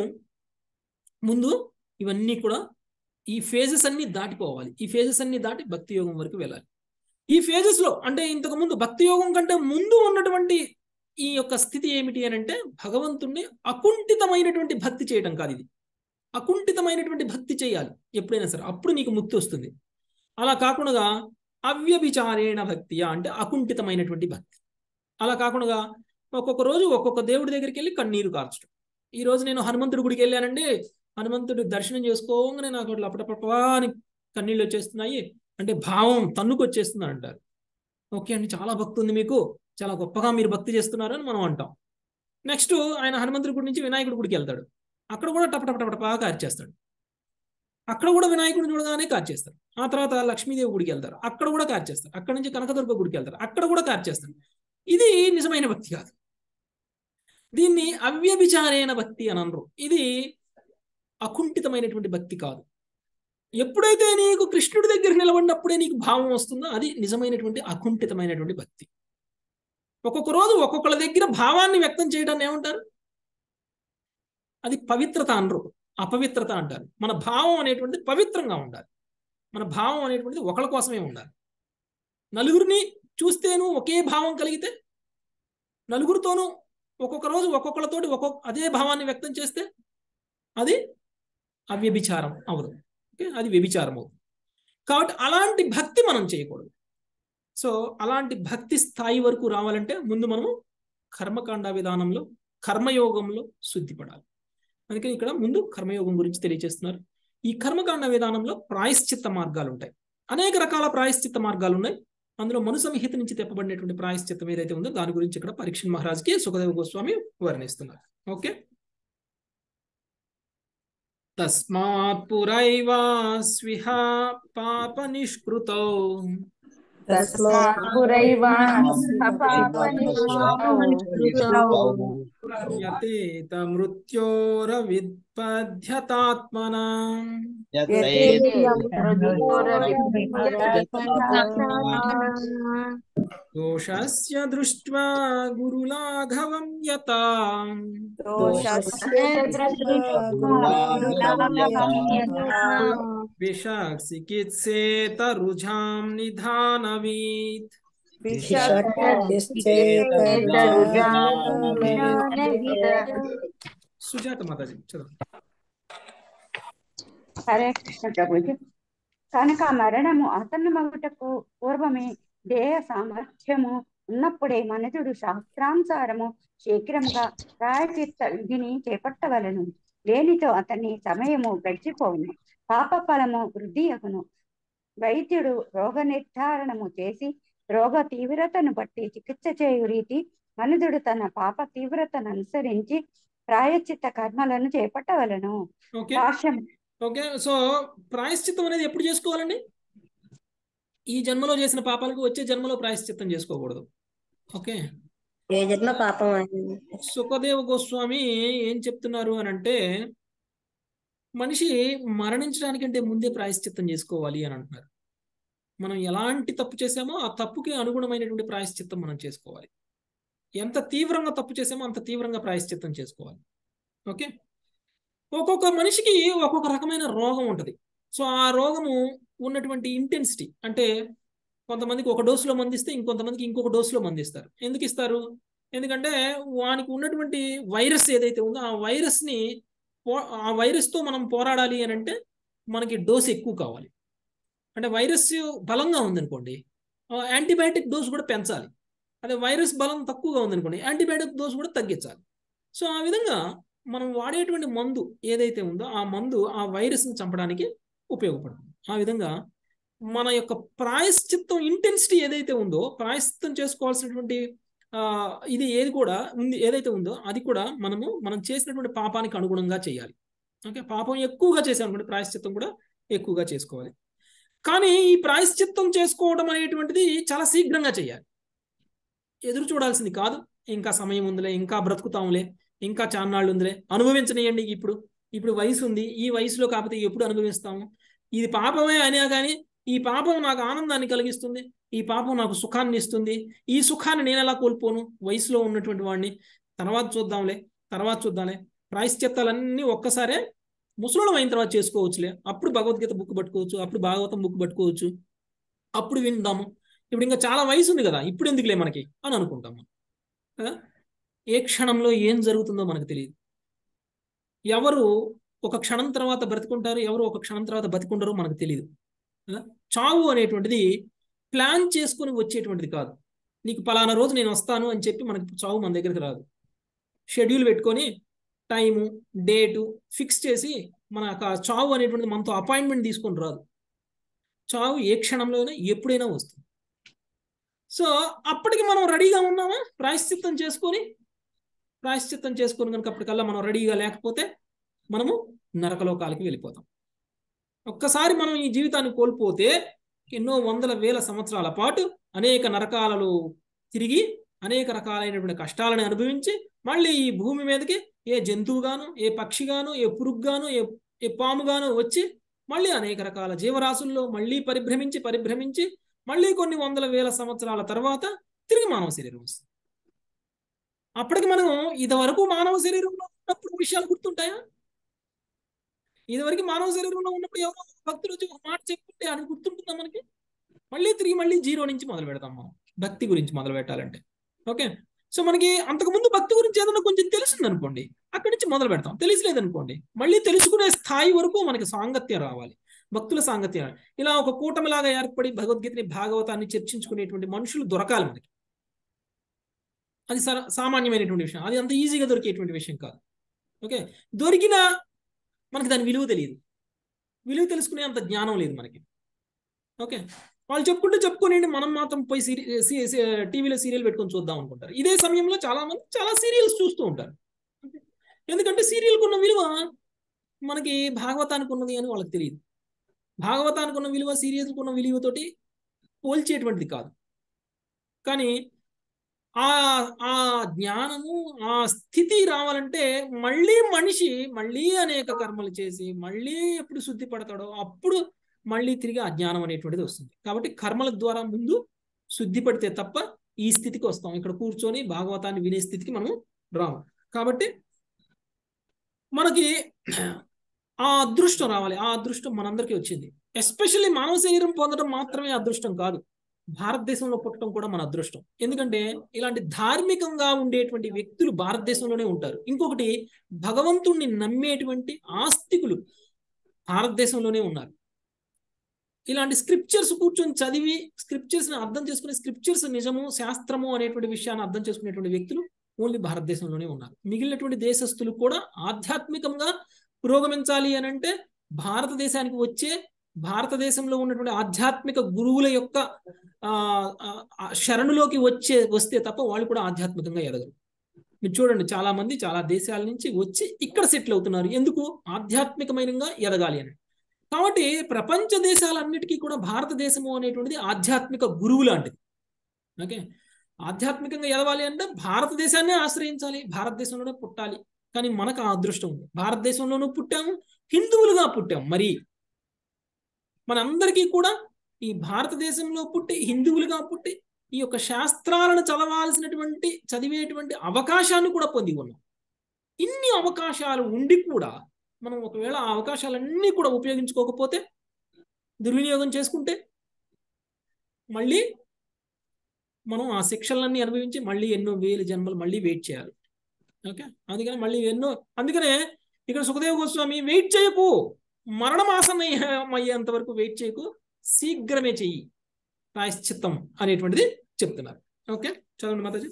ముందు ఇవన్నీ కూడా ఈ ఫేజెస్ అన్ని దాటిపోవాలి ఈ ఫేజెస్ అన్ని దాటి భక్తి యోగం వరకు వెళ్ళాలి ఈ ఫేజెస్ లో అంటే ఇంతకు ముందు భక్తి యోగం కంటే ముందు ఉన్నటువంటి ఈ యొక్క స్థితి ఏమిటి అని అంటే భగవంతుణ్ణి అకుంఠితమైనటువంటి భక్తి చేయడం కాదు ఇది అకుంఠితమైనటువంటి భక్తి చేయాలి ఎప్పుడైనా సరే అప్పుడు నీకు ముక్తి వస్తుంది అలా కాకుండా అవ్యభిచారేణ భక్తియా అంటే అకుంఠితమైనటువంటి భక్తి అలా కాకుండా ఒక్కొక్క రోజు ఒక్కొక్క దేవుడి దగ్గరికి వెళ్ళి కన్నీరు కార్చడం ఈ రోజు నేను హనుమంతుడి గుడికి వెళ్ళానండి హనుమంతుడి దర్శనం చేసుకోగానే నాకు అట్లా అప్పటపటవా అని కన్నీళ్ళు వచ్చేస్తున్నాయి అంటే భావం తన్నుకు వచ్చేస్తుంది అంటారు ఓకే అండి చాలా భక్తి ఉంది మీకు చాలా గొప్పగా మీరు భక్తి చేస్తున్నారని మనం అంటాం నెక్స్ట్ ఆయన హనుమంతుడి గుడి నుంచి వినాయకుడి గుడికి వెళ్తాడు అక్కడ కూడా టపటపటపటపా కార్చేస్తాడు అక్కడ కూడా వినాయకుడిని చూడగానే కార్చేస్తారు ఆ తర్వాత లక్ష్మీదేవి గుడికి వెళ్తారు అక్కడ కూడా కార్చేస్తారు అక్కడ నుంచి కనకదుర్గ గుడికి వెళ్తారు అక్కడ కూడా కార్చేస్తారు ఇది నిజమైన భక్తి కాదు దీన్ని అవ్యభిచారైన భక్తి అని అనరు ఇది అకుంఠితమైనటువంటి భక్తి కాదు ఎప్పుడైతే నీకు కృష్ణుడి దగ్గర నిలబడినప్పుడే నీకు భావం వస్తుందో అది నిజమైనటువంటి అకుంఠితమైనటువంటి భక్తి ఒక్కొక్క రోజు ఒక్కొక్కళ్ళ దగ్గర భావాన్ని వ్యక్తం చేయడాన్ని ఏమంటారు అది పవిత్రత అనరు అపవిత్రత అంటారు మన భావం అనేటువంటిది పవిత్రంగా ఉండాలి మన భావం అనేటువంటిది ఒకళ్ళ కోసమే ఉండాలి నలుగురిని చూస్తేను ఒకే భావం కలిగితే నలుగురితోనూ ఒక్కొక్క రోజు ఒక్కొక్కరితోటి ఒక్కొక్క అదే భావాన్ని వ్యక్తం చేస్తే అది అవ్యభిచారం అవదు ఓకే అది వ్యభిచారం అవుతుంది కాబట్టి అలాంటి భక్తి మనం చేయకూడదు సో అలాంటి భక్తి స్థాయి వరకు రావాలంటే ముందు మనము కర్మకాండ విధానంలో కర్మయోగంలో శుద్ధిపడాలి అందుకని ఇక్కడ ముందు కర్మయోగం గురించి తెలియజేస్తున్నారు ఈ కర్మకాండ విధానంలో ప్రాయశ్చిత్త మార్గాలు ఉంటాయి అనేక రకాల ప్రాయశ్చిత్త మార్గాలు ఉన్నాయి అందులో మను సంహిత నుంచి తెప్పబడినటువంటి ప్రాయశ్చిత్తం ఏదైతే ఉందో దాని గురించి ఇక్కడ పరీక్ష మహారాజ్కి సుఖదేవ గోస్వామి వర్ణిస్తున్నారు ఓకే తస్మాత్ పురైవా స్విహ పాప నిష్కృతౌ తస్మాత్ పురైవా యతేత మృత్యోర విద్పధ్యతాత్మన దోషస్య దృష్ట్వా గురులాఘవం యత విషాక్సికిత్సేత రుజాం నిధానవీత్ సుజాత మాతాజీ చదువు హరే కృష్ణ ప్రభుజీ కనుక మరణము ఆసన్నమగుటకు పూర్వమే దేహ సామర్థ్యము ఉన్నప్పుడే మనుజుడు శాస్త్రానుసారము శీఘ్రంగా ప్రాయచిత్త విధిని చేపట్టవలను లేనితో అతని సమయము గడిచిపోవును పాప ఫలము వృద్ధి అగును వైద్యుడు రోగ నిర్ధారణము చేసి రోగ తీవ్రతను బట్టి చికిత్స చేయు రీతి మనుజుడు తన పాప తీవ్రతను అనుసరించి ప్రాయచిత్త కర్మలను చేపట్టవలను ఓకే భాష్యం ఓకే సో ప్రాయశ్చిత్తం అనేది ఎప్పుడు చేసుకోవాలండి ఈ జన్మలో చేసిన పాపాలకు వచ్చే జన్మలో ప్రాయశ్చిత్తం చేసుకోకూడదు ఓకే ఏ జన్మ పాపం అయింది సుఖదేవ గోస్వామి ఏం చెప్తున్నారు అని అంటే మనిషి మరణించడానికంటే ముందే ప్రాయశ్చిత్తం చేసుకోవాలి అని అంటున్నారు మనం ఎలాంటి తప్పు చేసామో ఆ తప్పుకి అనుగుణమైనటువంటి ప్రాయశ్చిత్తం మనం చేసుకోవాలి ఎంత తీవ్రంగా తప్పు చేసామో అంత తీవ్రంగా ప్రాయశ్చిత్తం చేసుకోవాలి ఓకే ఒక్కొక్క మనిషికి ఒక్కొక్క రకమైన రోగం ఉంటుంది సో ఆ రోగము ఉన్నటువంటి ఇంటెన్సిటీ అంటే కొంతమందికి ఒక డోసులో మందిస్తే ఇంకొంతమందికి ఇంకొక డోసులో మందిస్తారు ఎందుకు ఇస్తారు ఎందుకంటే వానికి ఉన్నటువంటి వైరస్ ఏదైతే ఉందో ఆ వైరస్ని పో- ఆ వైరస్తో మనం పోరాడాలి అని అంటే మనకి డోస్ ఎక్కువ కావాలి అంటే వైరస్ బలంగా ఉందనుకోండి యాంటీబయాటిక్ డోస్ కూడా పెంచాలి అదే వైరస్ బలం తక్కువగా ఉందనుకోండి యాంటీబయాటిక్ డోస్ కూడా తగ్గించాలి సో ఆ విధంగా మనం వాడేటువంటి మందు ఏదైతే ఉందో ఆ మందు ఆ వైరస్ని చంపడానికి ఉపయోగపడుతుంది ఆ విధంగా మన యొక్క ప్రాయశ్చిత్తం ఇంటెన్సిటీ ఏదైతే ఉందో ప్రాయశ్చిత్తం చేసుకోవాల్సినటువంటి ఆ, ఇది ఏది కూడా ఉంది ఏదైతే ఉందో అది కూడా మనము మనం చేసినటువంటి పాపానికి అనుగుణంగా చేయాలి ఓకే పాపం ఎక్కువగా చేసామనుకోండి ప్రాయశ్చిత్తం కూడా ఎక్కువగా చేసుకోవాలి కానీ ఈ ప్రాయశ్చిత్తం చేసుకోవడం అనేటువంటిది చాలా శీఘ్రంగా చేయాలి ఎదురు చూడాల్సింది కాదు ఇంకా సమయం ఉందిలే ఇంకా బ్రతుకుతాంలే ఇంకా చాన్నాళ్ళు ఉందిలే అనుభవించనియండి ఇప్పుడు ఇప్పుడు వయసు ఉంది ఈ వయసులో కాకపోతే ఎప్పుడు అనుభవిస్తాము ఇది పాపమే అయినా కానీ ఈ పాపం నాకు ఆనందాన్ని కలిగిస్తుంది ఈ పాపం నాకు సుఖాన్ని ఇస్తుంది ఈ సుఖాన్ని నేను ఎలా కోల్పోను వయసులో ఉన్నటువంటి వాడిని తర్వాత చూద్దాంలే తర్వాత చూద్దాంలే ప్రాయశ్చిత్తాలన్నీ ఒక్కసారే ముసలోళం అయిన తర్వాత చేసుకోవచ్చులే అప్పుడు భగవద్గీత బుక్ పట్టుకోవచ్చు అప్పుడు భాగవతం బుక్ పట్టుకోవచ్చు అప్పుడు విందాము ఇప్పుడు ఇంకా చాలా వయసు ఉంది కదా ఇప్పుడు ఎందుకులే మనకి అని అనుకుంటాము కదా? ఏ క్షణంలో ఏం జరుగుతుందో మనకు తెలియదు ఎవరు ఒక క్షణం తర్వాత బ్రతుకుంటారు ఎవరు ఒక క్షణం తర్వాత బతికుంటారో మనకు తెలియదు కదా? చావు అనేటువంటిది ప్లాన్ చేసుకుని వచ్చేటువంటిది కాదు నీకు పలానా రోజు నేను వస్తాను అని చెప్పి మనకి చావు మన దగ్గరికి రాదు షెడ్యూల్ పెట్టుకొని టైము డేటు ఫిక్స్ చేసి మన యొక్క చావు అనేటువంటిది మనతో అపాయింట్మెంట్ తీసుకొని రాదు చావు ఏ క్షణంలోనైనా ఎప్పుడైనా వస్తుంది సో అప్పటికి మనం రెడీగా ఉన్నామా ప్రాయశ్చిత్తం చేసుకొని ప్రాయశ్చిత్తం చేసుకొని కనుక అప్పటికల్లా మనం రెడీగా లేకపోతే మనము నరకలోకాలకి వెళ్ళిపోతాం ఒక్కసారి మనం ఈ జీవితాన్ని కోల్పోతే ఎన్నో వందల వేల సంవత్సరాల పాటు అనేక నరకాలలో తిరిగి అనేక రకాలైనటువంటి కష్టాలను అనుభవించి మళ్ళీ ఈ భూమి మీదకి ఏ జంతువుగాను ఏ పక్షిగాను ఏ పురుగుగాను ఏ ఏ పాముగాను వచ్చి మళ్ళీ అనేక రకాల జీవరాశుల్లో మళ్ళీ పరిభ్రమించి పరిభ్రమించి మళ్ళీ కొన్ని వందల వేల సంవత్సరాల తర్వాత తిరిగి మానవ శరీరం వస్తుంది అప్పటికి మనం ఇదివరకు మానవ శరీరంలో ఉన్నప్పుడు విషయాలు గుర్తుంటాయా ఇదివరకు మానవ శరీరంలో ఉన్నప్పుడు ఎవరో ఒక భక్తులు వచ్చి ఒక మాట చెప్పుకుంటే అని గుర్తుంటుందా మనకి మళ్ళీ తిరిగి మళ్ళీ జీరో నుంచి మొదలు పెడతాం మనం భక్తి గురించి మొదలు పెట్టాలంటే ఓకే సో మనకి అంతకుముందు భక్తి గురించి ఏదైనా కొంచెం తెలిసింది అనుకోండి అక్కడి నుంచి మొదలు పెడతాం తెలిసలేదు అనుకోండి మళ్ళీ తెలుసుకునే స్థాయి వరకు మనకి సాంగత్యం రావాలి భక్తుల సాంగత్యం ఇలా ఒక కూటమిలాగా ఏర్పడి భగవద్గీతని భాగవతాన్ని చర్చించుకునేటువంటి మనుషులు దొరకాలి మనకి అది సా- సామాన్యమైనటువంటి విషయం అది అంత ఈజీగా దొరికేటువంటి విషయం కాదు ఓకే దొరికినా మనకి దాని విలువ తెలియదు విలువ తెలుసుకునే అంత జ్ఞానం లేదు మనకి ఓకే వాళ్ళు చెప్పుకుంటే చెప్పుకోనండి మనం మాత్రం పోయి సీరి టీవీలో సీరియల్ పెట్టుకొని చూద్దాం అనుకుంటారు ఇదే సమయంలో చాలా మంది చాలా సీరియల్స్ చూస్తూ ఉంటారు ఎందుకంటే సీరియల్కి ఉన్న విలువ మనకి భాగవతానికి ఉన్నది అని వాళ్ళకి తెలియదు భాగవతానికి ఉన్న విలువ సీరియల్కి ఉన్న విలువతోటి పోల్చేటువంటిది కాదు కానీ ఆ ఆ జ్ఞానము ఆ స్థితి రావాలంటే మళ్ళీ మనిషి మళ్ళీ అనేక కర్మలు చేసి మళ్ళీ ఎప్పుడు శుద్ధి పడతాడో అప్పుడు మళ్ళీ తిరిగి ఆ జ్ఞానం అనేటువంటిది వస్తుంది కాబట్టి కర్మల ద్వారా ముందు శుద్ధి పడితే తప్ప ఈ స్థితికి వస్తాం ఇక్కడ కూర్చొని భాగవతాన్ని వినే స్థితికి మనం రాము కాబట్టి మనకి ఆ అదృష్టం రావాలి ఆ అదృష్టం మనందరికీ వచ్చింది ఎస్పెషల్లీ మానవ శరీరం పొందడం మాత్రమే అదృష్టం కాదు భారతదేశంలో పుట్టడం కూడా మన అదృష్టం ఎందుకంటే ఇలాంటి ధార్మికంగా ఉండేటువంటి వ్యక్తులు భారతదేశంలోనే ఉంటారు ఇంకొకటి భగవంతుణ్ణి నమ్మేటువంటి ఆస్తికులు భారతదేశంలోనే ఉన్నారు ఇలాంటి స్క్రిప్చర్స్ కూర్చొని చదివి స్క్రిప్చర్స్ ని అర్థం చేసుకునే స్క్రిప్చర్స్ నిజము శాస్త్రము అనేటువంటి విషయాన్ని అర్థం చేసుకునేటువంటి వ్యక్తులు ఓన్లీ భారతదేశంలోనే ఉన్నారు మిగిలినటువంటి దేశస్తులు కూడా ఆధ్యాత్మికంగా పురోగమించాలి అని అంటే భారతదేశానికి వచ్చే భారతదేశంలో ఉన్నటువంటి ఆధ్యాత్మిక గురువుల యొక్క ఆ ఆ, ఆ, శరణులోకి వచ్చే వస్తే తప్ప వాళ్ళు కూడా ఆధ్యాత్మికంగా ఎదగరు మీరు చూడండి చాలా మంది చాలా దేశాల నుంచి వచ్చి ఇక్కడ సెటిల్ అవుతున్నారు ఎందుకు ఆధ్యాత్మికమైనగా ఎదగాలి అని కాబట్టి ప్రపంచ దేశాలన్నిటికీ కూడా భారతదేశము అనేటువంటిది ఆధ్యాత్మిక గురువు లాంటిది ఓకే ఆధ్యాత్మికంగా ఎదవాలి అంటే భారతదేశాన్నే ఆశ్రయించాలి భారతదేశంలోనే పుట్టాలి కానీ మనకు ఆ అదృష్టం ఉంది భారతదేశంలోనూ పుట్టాము హిందువులుగా పుట్టాము మరి మనందరికీ కూడా ఈ భారతదేశంలో పుట్టి హిందువులుగా పుట్టి ఈ యొక్క శాస్త్రాలను చదవాల్సినటువంటి చదివేటువంటి అవకాశాన్ని కూడా పొంది ఉన్నాం ఇన్ని అవకాశాలు ఉండి కూడా మనం ఒకవేళ ఆ అవకాశాలన్నీ కూడా ఉపయోగించుకోకపోతే దుర్వినియోగం చేసుకుంటే మళ్ళీ మనం ఆ శిక్షలన్నీ అనుభవించి మళ్ళీ ఎన్నో వేల జన్మలు మళ్ళీ వెయిట్ చేయాలి ఓకే అందుకని మళ్ళీ ఎన్నో అందుకనే ఇక్కడ సుఖదేవ గోస్వామి వెయిట్ చేయకు మరణం ఆసన్నయ్యేంత వరకు వెయిట్ చేయకు శీఘ్రమే చెయ్యి ప్రాయశ్చిత్తం అనేటువంటిది చెప్తున్నారు ఓకే చదవండి మాతాజీ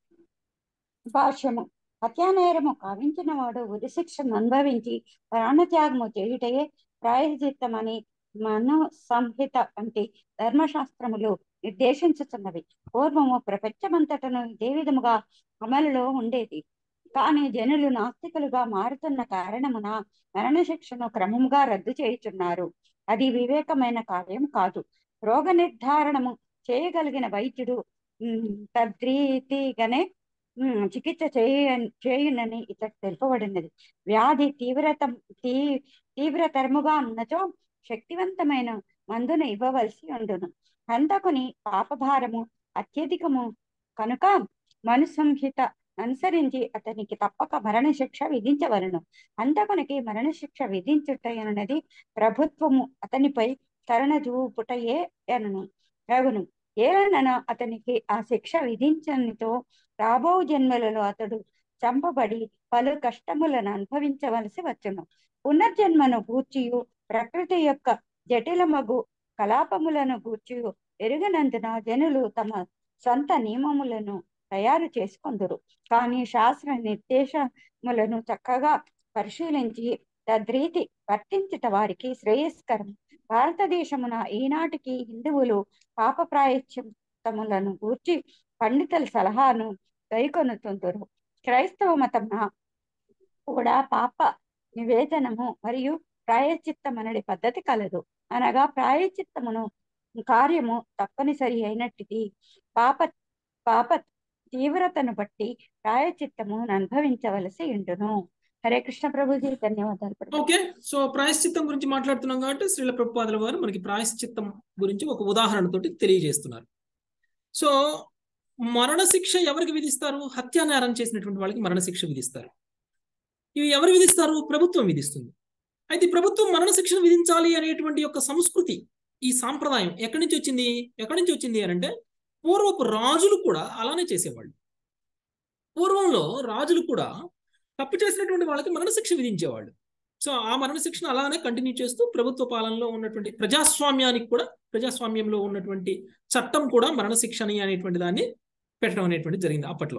భాష్యము హత్యానేరము కావించిన వాడు ఉరిశిక్షను అనుభవించి ప్రాణత్యాగము చేయుటయే ప్రాయశ్చిత్తమని మను సంహిత వంటి ధర్మశాస్త్రములు నిర్దేశించుతున్నవి పూర్వము ప్రపంచమంతటను ఇదే విధముగా అమలులో ఉండేది కానీ జనులు నాస్తికులుగా మారుతున్న కారణమున మరణశిక్షను క్రమంగా రద్దు చేయుచున్నారు అది వివేకమైన కార్యం కాదు రోగ నిర్ధారణము చేయగలిగిన వైద్యుడు ఉమ్, తద్రీతిగానే ఉమ్, చికిత్స చేయ చేయునని ఇతడు తెలుపబడినది వ్యాధి తీవ్రత తీ తీవ్రతరముగా ఉన్నచో శక్తివంతమైన మందును ఇవ్వవలసి ఉండును హంతకుని పాపభారము అత్యధికము కనుక మనుసంహిత అనుసరించి అతనికి తప్పక మరణశిక్ష విధించవలను హంతకునికి మరణశిక్ష విధించుటయనున్నది ప్రభుత్వము అతనిపై కరుణ చూపుటయే అనను రగును ఏలనన అతనికి ఆ శిక్ష విధించనితో రాబో జన్మలలో అతడు చంపబడి పలు కష్టములను అనుభవించవలసి వచ్చును పునర్జన్మను గూర్చియు ప్రకృతి యొక్క జటిలమగు కలాపములను గూర్చియు ఎరుగనందున జనులు తమ సొంత నియమములను తయారు చేసుకొందురు కానీ శాస్త్ర నిర్దేశములను చక్కగా పరిశీలించి తద్రీతి వర్తించుట వారికి శ్రేయస్కరం భారతదేశమున ఈనాటికి హిందువులు పాప ప్రాయశ్చిత్తములను గూర్చి పండితుల సలహాను గైకొనుతుందరు క్రైస్తవ మతమున కూడా పాప నివేదనము మరియు ప్రాయశ్చిత్తం అనడి పద్ధతి కలదు అనగా ప్రాయశ్చిత్తమును కార్యము తప్పనిసరి అయినట్టిది పాప పాప తీవ్రతను బట్టి ప్రాయచిత్తము అనుభవించవలసి ఉండును హరే కృష్ణ ప్రభుజీ ధన్యవాదాలు ప్రభు. ఓకే సో ప్రాయశ్చిత్తం గురించి మాట్లాడుతున్నాం కాబట్టి శ్రీల ప్రభుపాదుల వారు మనకి ప్రాయశ్చిత్తం గురించి ఒక ఉదాహరణతోటి తెలియజేస్తున్నారు సో మరణశిక్ష ఎవరికి విధిస్తారు హత్యా నేరం చేసినటువంటి వాళ్ళకి మరణశిక్ష విధిస్తారు ఇవి ఎవరు విధిస్తారు ప్రభుత్వం విధిస్తుంది అయితే ఈ ప్రభుత్వం మరణశిక్షను విధించాలి అనేటువంటి యొక్క సంస్కృతి ఈ సాంప్రదాయం ఎక్కడి నుంచి వచ్చింది ఎక్కడి నుంచి వచ్చింది అని అంటే పూర్వపు రాజులు కూడా అలానే చేసేవాళ్ళు పూర్వంలో రాజులు కూడా తప్పు చేసినటువంటి వాళ్ళకి మరణశిక్ష విధించేవాళ్ళు సో ఆ మరణశిక్షను అలానే కంటిన్యూ చేస్తూ ప్రభుత్వ పాలనలో ఉన్నటువంటి ప్రజాస్వామ్యానికి కూడా ప్రజాస్వామ్యంలో ఉన్నటువంటి చట్టం కూడా మరణశిక్షని అనేటువంటి దాన్ని పెట్టడం అనేటువంటి జరిగింది అప్పట్లో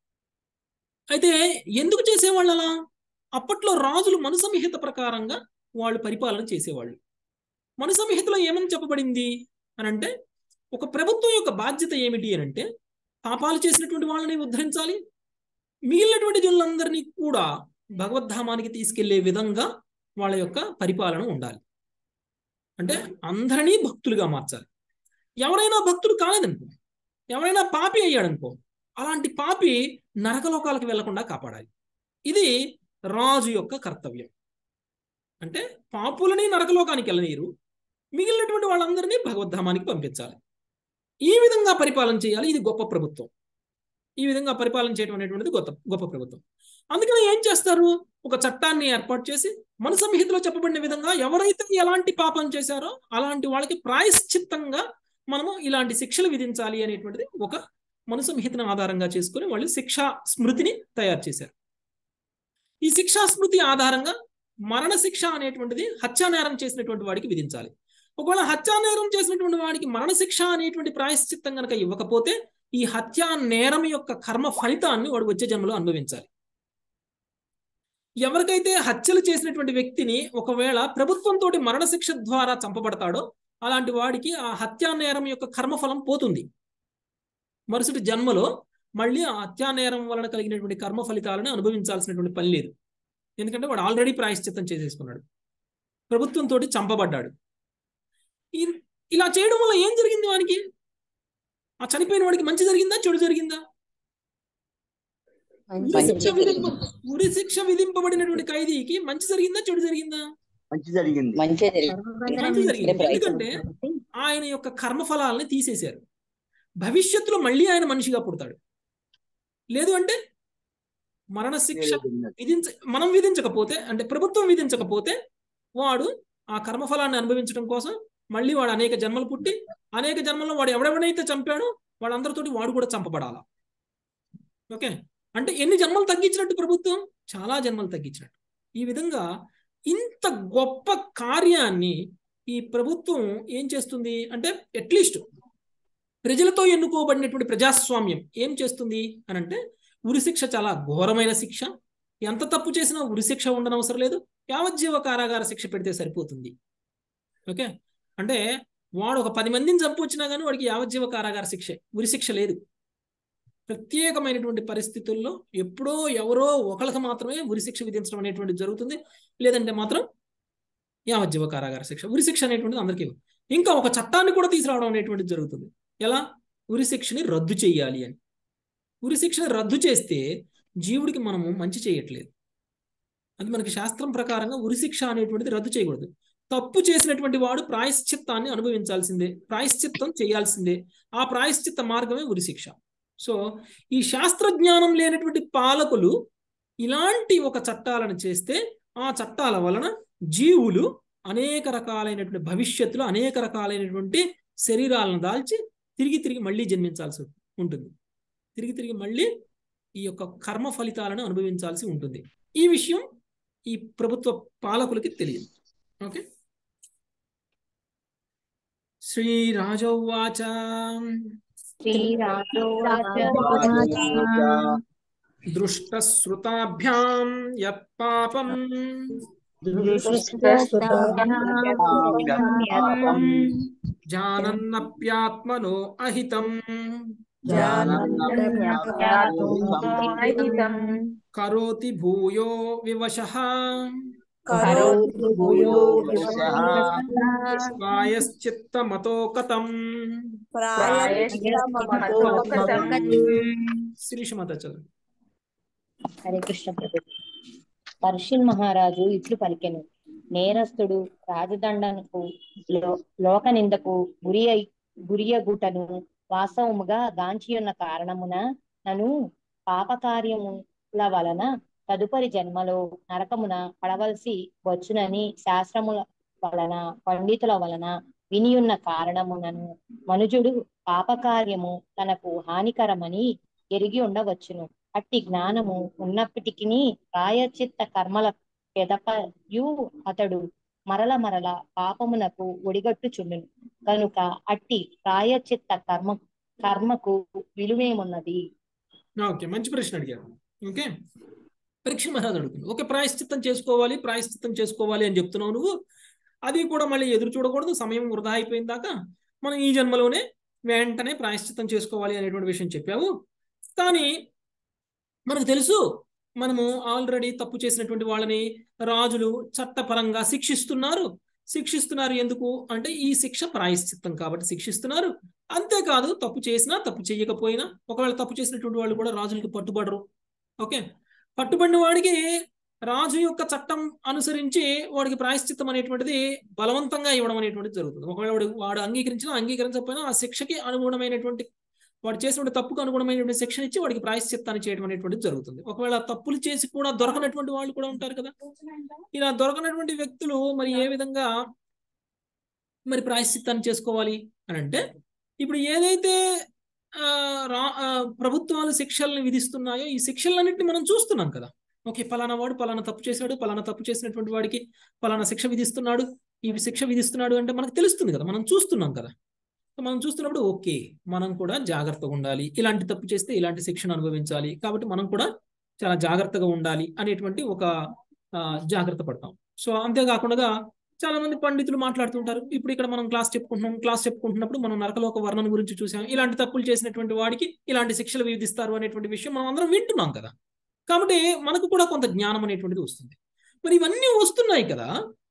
అయితే ఎందుకు చేసేవాళ్ళు అలా అప్పట్లో రాజులు మనుసంహిత ప్రకారంగా వాళ్ళు పరిపాలన చేసేవాళ్ళు మనుసంహితలో ఏమని చెప్పబడింది అని అంటే ఒక ప్రభుత్వం యొక్క బాధ్యత ఏమిటి అని అంటే పాపాలు చేసినటువంటి వాళ్ళని ఉద్ధరించాలి మిగిలినటువంటి జనులందరినీ కూడా భగవద్ధామానికి తీసుకెళ్లే విధంగా వాళ్ళ యొక్క పరిపాలన ఉండాలి అంటే అందరినీ భక్తులుగా మార్చాలి ఎవరైనా భక్తుడు కాలేదనుకో ఎవరైనా పాపి అయ్యాడనుకో అలాంటి పాపి నరకలోకాలకు వెళ్లకుండా కాపాడాలి ఇది రాజు యొక్క కర్తవ్యం అంటే పాపులని నరకలోకానికి వెళ్ళనీరు మిగిలినటువంటి వాళ్ళందరినీ భగవద్ధామానికి పంపించాలి ఈ విధంగా పరిపాలన చేయాలి ఇది గొప్ప ప్రభుత్వం ఈ విధంగా పరిపాలన చేయడం అనేటువంటిది గొప్ప గొప్ప ప్రభుత్వం అందుకని ఏం చేస్తారు ఒక చట్టాన్ని ఏర్పాటు చేసి మన సంహితలో చెప్పబడిన విధంగా ఎవరైతే ఎలాంటి పాపం చేశారో అలాంటి వాళ్ళకి ప్రాయశ్చిత్తంగా మనము ఇలాంటి శిక్షలు విధించాలి అనేటువంటిది ఒక మను సంహితను ఆధారంగా చేసుకుని వాళ్ళు శిక్షా స్మృతిని తయారు చేశారు ఈ శిక్షా స్మృతి ఆధారంగా మరణ శిక్ష అనేటువంటిది హత్యానేరం చేసినటువంటి వాడికి విధించాలి ఒకవేళ హత్యానేరం చేసినటువంటి వాడికి మరణశిక్ష అనేటువంటి ప్రాయశ్చిత్తం కనుక ఇవ్వకపోతే ఈ హత్యా నేరం యొక్క కర్మ ఫలితాన్ని వాడు వచ్చే జన్మలో అనుభవించాలి ఎవరికైతే హత్యలు చేసినటువంటి వ్యక్తిని ఒకవేళ ప్రభుత్వంతో మరణశిక్ష ద్వారా చంపబడతాడో అలాంటి వాడికి ఆ హత్యా నేరం యొక్క కర్మఫలం పోతుంది మరుసటి జన్మలో మళ్ళీ ఆ హత్యా నేరం వలన కలిగినటువంటి కర్మ ఫలితాలను అనుభవించాల్సినటువంటి పని లేదు ఎందుకంటే వాడు ఆల్రెడీ ప్రాయశ్చిత్తం చేసేసుకున్నాడు ప్రభుత్వంతో చంపబడ్డాడు ఈ- ఇలా చేయడం వల్ల ఏం జరిగింది వానికి ఆ చనిపోయిన వాడికి మంచి జరిగిందా చెడు జరిగిందా ఉరి శిక్ష విధింప ఉరి శిక్ష విధింపబడినటువంటి ఖైదీకి మంచి జరిగిందా చెడు జరిగిందా మంచి జరిగింది మంచి జరిగింది ఎందుకంటే ఆయన యొక్క కర్మఫలాలని తీసేశారు భవిష్యత్తులో మళ్ళీ ఆయన మనిషిగా పుడతాడు లేదు అంటే మరణ శిక్ష విధించ మనం విధించకపోతే అంటే ప్రభుత్వం విధించకపోతే వాడు ఆ కర్మఫలాన్ని అనుభవించడం కోసం మళ్ళీ వాడు అనేక జన్మలు పుట్టి అనేక జన్మల్లో వాడు ఎవడెవడైతే చంపాడో వాళ్ళందరితోటి వాడు కూడా చంపబడాలా ఓకే అంటే ఎన్ని జన్మలు తగ్గించినట్టు ప్రభుత్వం చాలా జన్మలు తగ్గించినట్టు ఈ విధంగా ఇంత గొప్ప కార్యాన్ని ఈ ప్రభుత్వం ఏం చేస్తుంది అంటే అట్లీస్ట్ ప్రజలతో ఎన్నుకోబడినటువంటి ప్రజాస్వామ్యం ఏం చేస్తుంది అని అంటే ఉరిశిక్ష చాలా ఘోరమైన శిక్ష ఎంత తప్పు చేసినా ఉరిశిక్ష ఉండనవసరం లేదు యావజ్జీవ కారాగార శిక్ష పెడితే సరిపోతుంది ఓకే అంటే వాడు ఒక పది మందిని చంపొచ్చినా కానీ వాడికి యావజ్జీవ కారాగార శిక్ష ఉరిశిక్ష లేదు ప్రత్యేకమైనటువంటి పరిస్థితుల్లో ఎప్పుడో ఎవరో ఒకరికి మాత్రమే ఉరిశిక్ష విధించడం అనేటువంటిది జరుగుతుంది లేదంటే మాత్రం యావజ్జీవ కారాగార శిక్ష ఉరిశిక్ష అనేటువంటిది అందరికీ ఇంకా ఒక చట్టాన్ని కూడా తీసుకురావడం అనేటువంటిది జరుగుతుంది ఎలా ఉరిశిక్షని రద్దు చేయాలి అని ఉరిశిక్షని రద్దు చేస్తే జీవుడికి మనము మంచి చేయట్లేదు అది మనకి శాస్త్రం ప్రకారంగా ఉరిశిక్ష అనేటువంటిది రద్దు చేయకూడదు తప్పు చేసినటువంటి వాడు ప్రాయశ్చిత్తాన్ని అనుభవించాల్సిందే ప్రాయశ్చిత్తం చేయాల్సిందే ఆ ప్రాయశ్చిత్త మార్గమే ఉరిశిక్ష సో ఈ శాస్త్రజ్ఞానం లేనటువంటి పాలకులు ఇలాంటి ఒక చట్టాలను చేస్తే ఆ చట్టాల వలన జీవులు అనేక రకాలైనటువంటి భవిష్యత్తులో అనేక రకాలైనటువంటి శరీరాలను దాల్చి తిరిగి తిరిగి మళ్ళీ జన్మించాల్సి ఉంటుంది తిరిగి తిరిగి మళ్ళీ ఈ యొక్క కర్మ ఫలితాలను అనుభవించాల్సి ఉంటుంది ఈ విషయం ఈ ప్రభుత్వ పాలకులకి తెలియదు ఓకే శ్రీరాజౌవాచ దృష్టశ్రుతాభ్యాం యత్పాపం జానన్నప్యాత్మనో అహితం కరోతి భూయో వివశ ప్రాయశ్చిత్తమతో కథం శ్రీషమత చదువు హరే కృష్ణ ప్రభు పర్షిన్ మహారాజు ఇట్లు పలికెను నేరస్తుడు రాజదండనకు లో- లోక నిందకు గురి అయి గురియగుటను వాస్తవముగా గాంచియున్న కారణమున నన్ను పాపకార్యముల వలన తదుపరి జన్మలో నరకమున పడవలసి వచ్చునని శాస్త్రముల వలన పండితుల వలన వినియున్న కారణమునను మనుజుడు పాపకార్యము తనకు హానికరమని ఎరిగి ఉండవచ్చును అట్టి జ్ఞానము ఉన్నప్పటికీ ప్రాయచిత్త కర్మల పెదపయు అతడు మరల మరల పాపమునకు ఒడిగట్టుచుండును కనుక అట్టి ప్రాయచిత్త కర్మ కర్మకు విలువేమున్నది ఓకే మంచి ప్రశ్న అడిగారు ఓకే పరీక్ష మహారాజు అడుగుతుంది ఓకే ప్రాయశ్చిత్తం చేసుకోవాలి ప్రాయశ్చిత్తం చేసుకోవాలి అని చెప్తున్నావు నువ్వు అది కూడా మళ్ళీ ఎదురు చూడకూడదు సమయం వృధా అయిపోయిన దాకా మనం ఈ జన్మలోనే వెంటనే ప్రాయశ్చిత్తం చేసుకోవాలి అనేటువంటి విషయం చెప్పావు కానీ మనకు తెలుసు మనము ఆల్రెడీ తప్పు చేసినటువంటి వాళ్ళని రాజులు చట్టపరంగా శిక్షిస్తున్నారు శిక్షిస్తున్నారు ఎందుకు అంటే ఈ శిక్ష ప్రాయశ్చిత్తం కాబట్టి శిక్షిస్తున్నారు అంతేకాదు తప్పు చేసినా తప్పు చేయకపోయినా ఒకవేళ తప్పు చేసినటువంటి వాళ్ళు కూడా రాజులకి పట్టుబడరు ఓకే పట్టుబడిన వాడికి రాజు యొక్క చట్టం అనుసరించి వాడికి ప్రాయశ్చిత్తం అనేటువంటిది బలవంతంగా ఇవ్వడం అనేటువంటిది జరుగుతుంది ఒకవేళ వాడు వాడు అంగీకరించినా అంగీకరించకపోయినా ఆ శిక్షకి అనుగుణమైనటువంటి వాడు చేసినటువంటి తప్పుకు అనుగుణమైనటువంటి శిక్షణ ఇచ్చి వాడికి ప్రాయశ్చిత్తాన్ని చేయడం అనేటువంటిది జరుగుతుంది ఒకవేళ తప్పులు చేసి కూడా దొరకనటువంటి వాళ్ళు కూడా ఉంటారు కదా ఇలా దొరకనటువంటి వ్యక్తులు మరి ఏ విధంగా మరి ప్రాయశ్చిత్తాన్ని చేసుకోవాలి అని అంటే ఇప్పుడు ఏదైతే ఆ, రా ఆ, ప్రభుత్వాలు శిక్షల్ని విధిస్తున్నాయో ఈ శిక్షలన్నింటినీ మనం చూస్తున్నాం కదా ఓకే పలానా వాడు పలానా తప్పు చేశాడు పలానా తప్పు చేసినటువంటి వాడికి పలానా శిక్ష విధిస్తున్నాడు ఈ శిక్ష విధిస్తున్నాడు అంటే మనకు తెలుస్తుంది కదా మనం చూస్తున్నాం కదా సో మనం చూస్తున్నప్పుడు ఓకే మనం కూడా జాగ్రత్తగా ఉండాలి ఇలాంటి తప్పు చేస్తే ఇలాంటి శిక్షను అనుభవించాలి కాబట్టి మనం కూడా చాలా జాగ్రత్తగా ఉండాలి అనేటువంటి ఒక ఆ, జాగ్రత్త పడతాం సో అంతేకాకుండా చాలా మంది పండితులు మాట్లాడుతుంటారు ఇప్పుడు ఇక్కడ మనం క్లాస్ చెప్పుకుంటున్నాం క్లాస్ చెప్పుకుంటున్నప్పుడు మనం నరకలోక వర్ణన గురించి చూసాం ఇలాంటి తప్పులు చేసినటువంటి వాడికి ఇలాంటి శిక్షలు విధిస్తారు అనేటువంటి విషయం మనం అందరం వింటున్నాం కదా కాబట్టి మనకు కూడా కొంత జ్ఞానం అనేటువంటిది వస్తుంది మరి ఇవన్నీ వస్తున్నాయి కదా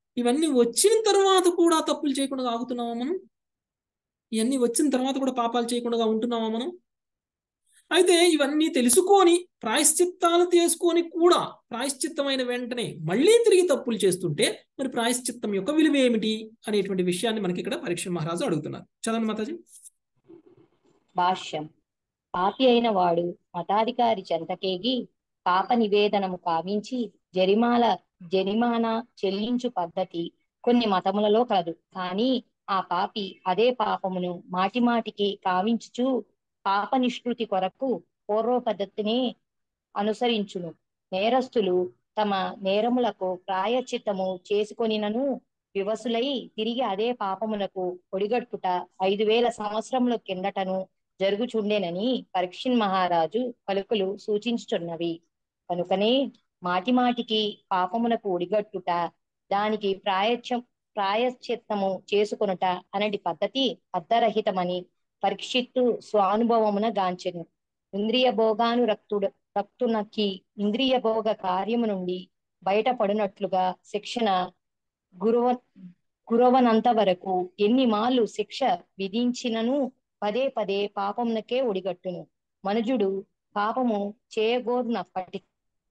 ఇవన్నీ వచ్చిన తర్వాత కూడా తప్పులు చేయకుండా ఆగుతున్నావా మనం ఇవన్నీ వచ్చిన తర్వాత కూడా పాపాలు చేయకుండా ఉంటున్నావా మనం అయితే ఇవన్నీ తెలుసుకొని ప్రాయశ్చిత్తాలు చేసుకొని కూడా ప్రాయశ్చిత్తమైన వెంటనే మళ్ళీ తిరిగి తప్పులు చేస్తుంటే మరి ప్రాయశ్చిత్తం యొక్క విలువ ఏమిటి అనేటువంటి విషయాన్ని మనకి ఇక్కడ పరీక్ష మహారాజు అడుగుతున్నారు చదవండి మాతాజీ భాష్యం పాపి అయిన వాడు మతాధికారి చెంతకేగి పాప నివేదనము కావించి జరిమాల జరిమానా చెల్లించు పద్ధతి కొన్ని మతములలో కలదు కానీ ఆ పాపి అదే పాపమును మాటిమాటికి కావించుచు పాప నిష్కృతి కొరకు పూర్వ పద్ధతిని అనుసరించును నేరస్తులు తమ నేరములకు ప్రాయచిత్తము చేసుకొనినను వివసులై తిరిగి అదే పాపమునకు ఒడిగట్టుట ఐదు వేల సంవత్సరముల కిందటను జరుగుచుండేనని పరీక్షిన్ మహారాజు పలుకులు సూచించుచున్నవి కనుకనే మాటి మాటికి పాపమునకు ఒడిగట్టుట దానికి ప్రాయశ్చ ప్రాయశ్చిత్తము చేసుకొనుట అనటి పద్ధతి అర్ధరహితమని పరీక్షిత్తు స్వానుభవమున గాంచెను ఇంద్రియ భోగాను రక్తుడు రక్తునకి ఇంద్రియ భోగ కార్యము నుండి బయటపడినట్లుగా శిక్షణ గురువ గురవనంత వరకు ఎన్ని మాళ్ళు శిక్ష విధించినను పదే పదే పాపమునకే ఒడిగట్టును మనుజుడు పాపము చేయగోరునప్పటి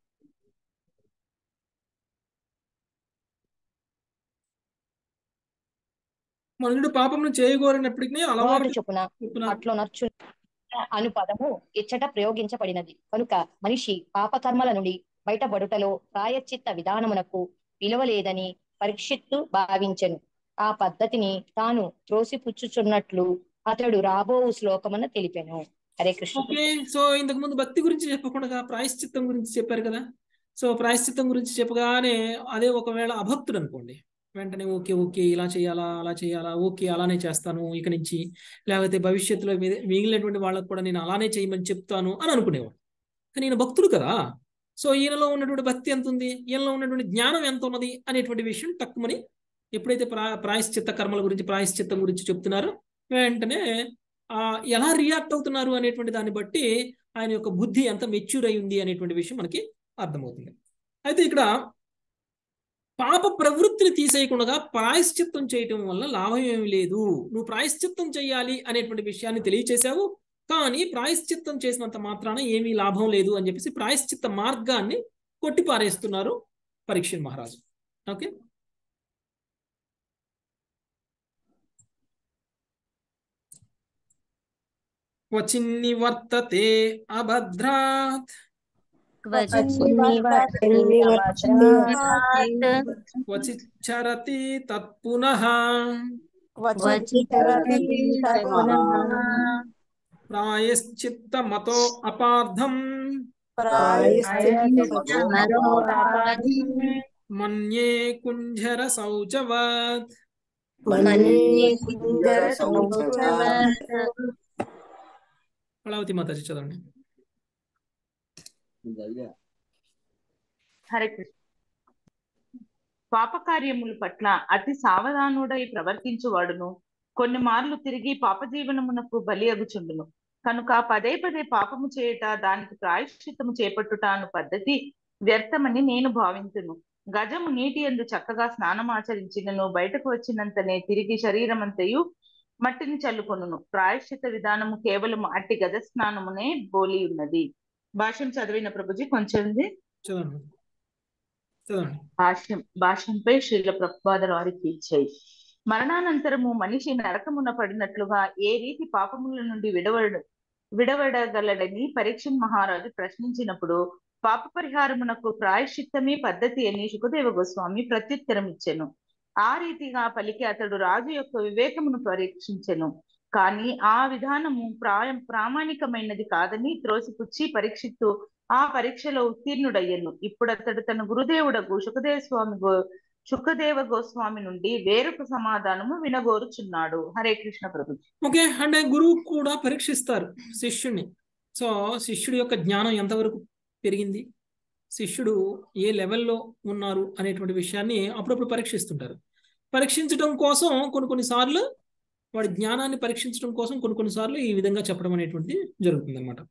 మనుషుడు పాపమును చేయగోరినప్పటికీ అలవాటు అలవాటు చొప్పున అట్లు నర్చు అను పదము ఇచ్చట ప్రయోగించబడినది కనుక మనిషి పాపకర్మల నుండి బయటపడుటలో ప్రాయశ్చిత్త విధానమునకు విలువలేదని పరీక్షిత్తు భావించెను ఆ పద్ధతిని తాను త్రోసిపుచ్చుచున్నట్లు అతడు రాబో శ్లోకమున తెలిపెను హరే కృష్ణ ఓకే సో ఇంతకు ముందు భక్తి గురించి చెప్పకుండా ప్రాయశ్చిత్తం గురించి చెప్పారు కదా సో ప్రాయశ్చిత్తం గురించి చెప్పగానే అదే ఒకవేళ అభక్తుడు అనుకోండి వెంటనే ఓకే ఓకే ఇలా చేయాలా అలా చేయాలా ఓకే అలానే చేస్తాను ఇక నుంచి లేకపోతే భవిష్యత్తులో మిగి- మిగిలినటువంటి వాళ్ళకు కూడా నేను అలానే చేయమని చెప్తాను అని అనుకునేవాడు కానీ ఈయన భక్తుడు కదా సో ఈయనలో ఉన్నటువంటి భక్తి ఎంత ఉంది ఈయనలో ఉన్నటువంటి జ్ఞానం ఎంత ఉన్నది అనేటువంటి విషయం తక్కువని ఎప్పుడైతే ప్రా ప్రాయశ్చిత్త కర్మల గురించి ప్రాయశ్చిత్తం గురించి చెప్తున్నారో వెంటనే ఆ ఎలా రియాక్ట్ అవుతున్నారు అనేటువంటి దాన్ని బట్టి ఆయన యొక్క బుద్ధి ఎంత మెచ్యూర్ అయి ఉంది అనేటువంటి విషయం మనకి అర్థమవుతుంది అయితే ఇక్కడ పాప ప్రవృత్తిని తీసేయకుండా ప్రాయశ్చిత్తం చేయటం వల్ల లాభం ఏమి లేదు నువ్వు ప్రాయశ్చిత్తం చేయాలి అనేటువంటి విషయాన్ని తెలియచేశావు కానీ ప్రాయశ్చిత్తం చేసినంత మాత్రాన ఏమీ లాభం లేదు అని చెప్పేసి ప్రాయశ్చిత్త మార్గాన్ని కొట్టిపారేస్తున్నారు పరీక్ష మహారాజు ఓకే క్వచిన్ని వర్తతే అభద్రాత్ క్వచిచ్చరతి తత్పునః ప్రాయశ్చిత్తమతో అపార్థం మన్యే కుంజర శౌచవత్ కళావతి మాతాజీ చదవండి హరే కృష్ణ పాపకార్యముల పట్ల అతి సావధానుడై ప్రవర్తించువాడును కొన్ని మార్లు తిరిగి పాపజీవనమునకు బలి అగుచుండును కనుక పదే పదే పాపము చేయుట దానికి ప్రాయశ్చిత్తము చేపట్టుట అను పద్ధతి వ్యర్థమని నేను భావింతును గజము నీటి ఎందు చక్కగా స్నానమాచరించినను బయటకు వచ్చినంతనే తిరిగి శరీరమంతయు మట్టిని చల్లుకొనును ప్రాయశ్చిత్త విధానము కేవలం అట్టి గజ స్నానమునే బోలి ఉన్నది భాష్యం చదివిన ప్రభుజీ కొంచెం ఉంది చదవండి చదవండి భాష్యం భాష్యంపై శ్రీల ప్రభుపాదరు వారికి ఇచ్చాయి మరణానంతరము మనిషి నరకమున పడినట్లుగా ఏ రీతి పాపముల నుండి విడవడు విడవడగలడని పరీక్షణ్ మహారాజు ప్రశ్నించినప్పుడు పాప పరిహారమునకు ప్రాయశ్చిత్తమే పద్ధతి అని సుఖదేవ గోస్వామి ప్రత్యుత్తరం ఇచ్చెను ఆ రీతిగా పలికి అతడు రాజు యొక్క వివేకమును పరీక్షించెను కానీ ఆ విధానము ప్రాయ ప్రామాణికమైనది కాదని త్రోసిపుచ్చి పరీక్షిత్తు ఆ పరీక్షలో ఉత్తీర్ణుడయ్యను ఇప్పుడు అతడు తన గురుదేవుడకు సుఖదేవ స్వామి గో సుఖదేవ గోస్వామి నుండి వేరొక సమాధానము వినగోరుచున్నాడు హరే కృష్ణ ప్రభు ఓకే అంటే గురువు కూడా పరీక్షిస్తారు శిష్యుడిని సో శిష్యుడి యొక్క జ్ఞానం ఎంతవరకు పెరిగింది శిష్యుడు ఏ లెవెల్లో ఉన్నారు అనేటువంటి విషయాన్ని అప్పుడప్పుడు పరీక్షిస్తుంటారు పరీక్షించడం కోసం కొన్ని కొన్నిసార్లు వాడి జ్ఞానాన్ని పరీక్షించడం కోసం కొన్ని కొన్నిసార్లు ఈ విధంగా చెప్పడం అనేటువంటిది జరుగుతుంది అనమాట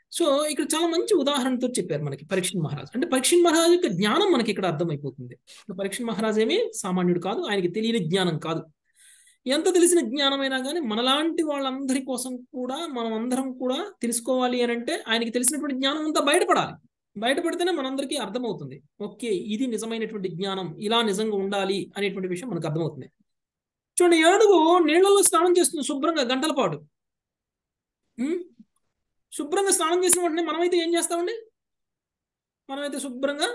సో ఇక్కడ చాలా మంచి ఉదాహరణతో చెప్పారు మనకి పరీక్షణ్ మహారాజ్ అంటే పరీక్షణ్ మహారాజ్ యొక్క జ్ఞానం మనకి ఇక్కడ అర్థమైపోతుంది పరీక్షణ్ మహారాజ్ ఏమీ సామాన్యుడు కాదు ఆయనకి తెలియని జ్ఞానం కాదు ఎంత తెలిసిన జ్ఞానమైనా కానీ మనలాంటి వాళ్ళందరి కోసం కూడా మనం అందరం కూడా తెలుసుకోవాలి అని అంటే ఆయనకి తెలిసినటువంటి జ్ఞానం అంతా బయటపడాలి బయటపడితేనే మనందరికీ అర్థమవుతుంది ఓకే ఇది నిజమైనటువంటి జ్ఞానం ఇలా నిజంగా ఉండాలి అనేటువంటి విషయం మనకు అర్థమవుతుంది చూడండి ఏడుగు నీళ్లలో స్నానం చేస్తుంది శుభ్రంగా గంటల పాటు ఉమ్, శుభ్రంగా స్నానం చేసిన వెంటనే మనమైతే ఏం చేస్తామండి మనమైతే శుభ్రంగా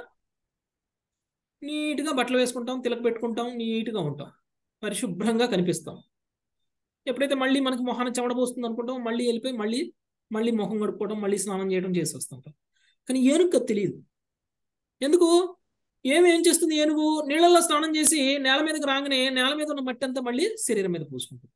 నీట్గా బట్టలు వేసుకుంటాం తిలక పెట్టుకుంటాం నీట్గా ఉంటాం పరిశుభ్రంగా కనిపిస్తాం ఎప్పుడైతే మళ్ళీ మనకి మొహాన చెమట పోస్తుంది అనుకుంటాం మళ్ళీ వెళ్ళిపోయి మళ్ళీ మళ్ళీ మొహం కడుక్కోవడం మళ్ళీ స్నానం చేయడం చేసి వస్తుంటాం కానీ ఏనుగు అది తెలియదు ఎందుకు ఏమి ఏం చేస్తుంది ఏనుగు నీళ్ళల్లో స్నానం చేసి నేల మీదకి రాగానే నేల మీద ఉన్న మట్టి అంతా మళ్ళీ శరీరం మీద పూసుకుంటుంది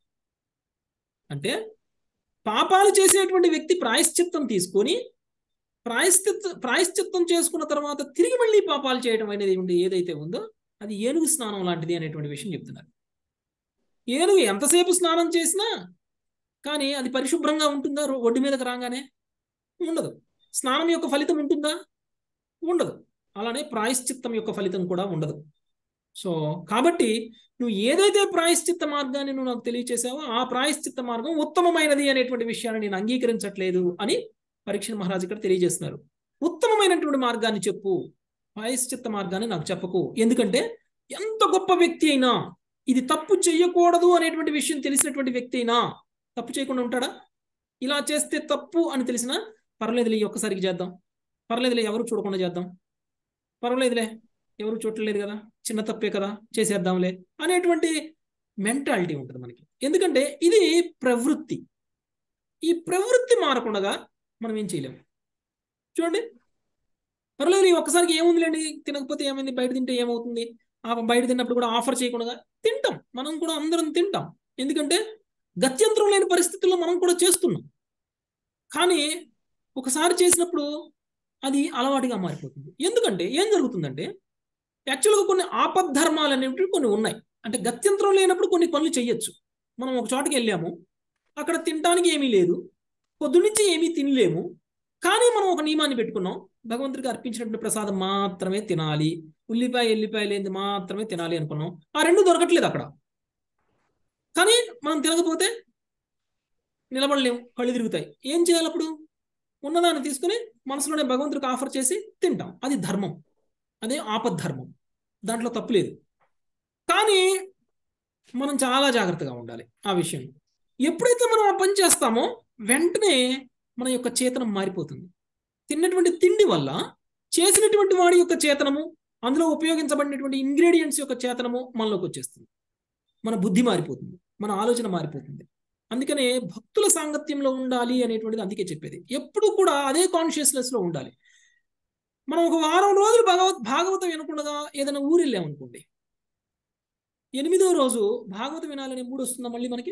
అంటే పాపాలు చేసేటువంటి వ్యక్తి ప్రాయశ్చిత్తం తీసుకొని ప్రాయశ్చిత్త ప్రాయశ్చిత్తం చేసుకున్న తర్వాత తిరిగి మళ్ళీ పాపాలు చేయడం అనేది ఉంది ఏదైతే ఉందో అది ఏనుగు స్నానం లాంటిది అనేటువంటి విషయం చెప్తున్నారు ఏనుగు ఎంతసేపు స్నానం చేసినా కానీ అది పరిశుభ్రంగా ఉంటుందా రో- ఒడ్డు మీదకి రాగానే ఉండదు స్నానం యొక్క ఫలితం ఉంటుందా ఉండదు అలానే ప్రాయశ్చిత్తం యొక్క ఫలితం కూడా ఉండదు సో కాబట్టి నువ్వు ఏదైతే ప్రాయశ్చిత్త మార్గాన్ని నువ్వు నాకు తెలియచేసావో ఆ ప్రాయశ్చిత్త మార్గం ఉత్తమమైనది అనేటువంటి విషయాన్ని నేను అంగీకరించట్లేదు అని పరీక్ష మహారాజు ఇక్కడ తెలియజేస్తున్నారు ఉత్తమమైనటువంటి మార్గాన్ని చెప్పు ప్రాయశ్చిత్త మార్గాన్ని నాకు చెప్పకు ఎందుకంటే ఎంత గొప్ప వ్యక్తి అయినా ఇది తప్పు చెయ్యకూడదు అనేటువంటి విషయం తెలిసినటువంటి వ్యక్తి అయినా తప్పు చేయకుండా ఉంటాడా ఇలా చేస్తే తప్పు అని తెలిసినా పర్లేదులే ఈ ఒక్కసారికి చేద్దాం పర్లేదులే ఎవరు చూడకుండా చేద్దాం పర్వాలేదులే ఎవరు చూడలేదు కదా చిన్న తప్పే కదా చేసేద్దాంలే అనేటువంటి మెంటాలిటీ ఉంటుంది మనకి ఎందుకంటే ఇది ప్రవృత్తి ఈ ప్రవృత్తి మారకుండా మనం ఏం చేయలేము చూడండి పర్లేదు ఈ ఒక్కసారికి ఏముందిలేండి తినకపోతే ఏమైంది బయట తింటే ఏమవుతుంది ఆ బయట తిన్నప్పుడు కూడా ఆఫర్ చేయకుండా తింటాం మనం కూడా అందరం తింటాం ఎందుకంటే గత్యంతరం లేని పరిస్థితుల్లో మనం కూడా చేస్తున్నాం కానీ ఒకసారి చేసినప్పుడు అది అలవాటుగా మారిపోతుంది ఎందుకంటే ఏం జరుగుతుందంటే యాక్చువల్గా కొన్ని ఆపద్ధర్మాలు అనేవి కొన్ని ఉన్నాయి అంటే గత్యంతరం లేనప్పుడు కొన్ని పనులు చేయొచ్చు మనం ఒక చోటకి వెళ్ళాము అక్కడ తినడానికి ఏమీ లేదు పొద్దునుంచి ఏమీ తినలేము కానీ మనం ఒక నియమాన్ని పెట్టుకున్నాం భగవంతుడికి అర్పించినటువంటి ప్రసాదం మాత్రమే తినాలి ఉల్లిపాయ ఎల్లిపాయ లేనిది మాత్రమే తినాలి అనుకున్నాం ఆ రెండు దొరకట్లేదు అక్కడ కానీ మనం తినకపోతే నిలబడలేము కళ్ళు తిరుగుతాయి ఏం చేయాలి అప్పుడు ఉన్నదాన్ని తీసుకుని మనసులోనే భగవంతుడికి ఆఫర్ చేసి తింటాం అది ధర్మం అదే ఆపద్ధర్మం దాంట్లో తప్పులేదు కానీ మనం చాలా జాగ్రత్తగా ఉండాలి ఆ విషయం ఎప్పుడైతే మనం ఆ పని చేస్తామో వెంటనే మన యొక్క చేతనం మారిపోతుంది తిన్నటువంటి తిండి వల్ల చేసినటువంటి వాడి యొక్క చేతనము అందులో ఉపయోగించబడినటువంటి ఇంగ్రీడియంట్స్ యొక్క చేతనము మనలోకి వచ్చేస్తుంది మన బుద్ధి మారిపోతుంది మన ఆలోచన మారిపోతుంది అందుకనే భక్తుల సాంగత్యంలో ఉండాలి అనేటువంటిది అందుకే చెప్పేది ఎప్పుడు కూడా అదే కాన్షియస్నెస్ లో ఉండాలి మనం ఒక వారం రోజులు భగవత్ భాగవతం వినకుండా ఏదైనా ఊరు వెళ్ళామనుకోండి ఎనిమిదో రోజు భాగవతం వినాలనే మూడు వస్తుందా మళ్ళీ మనకి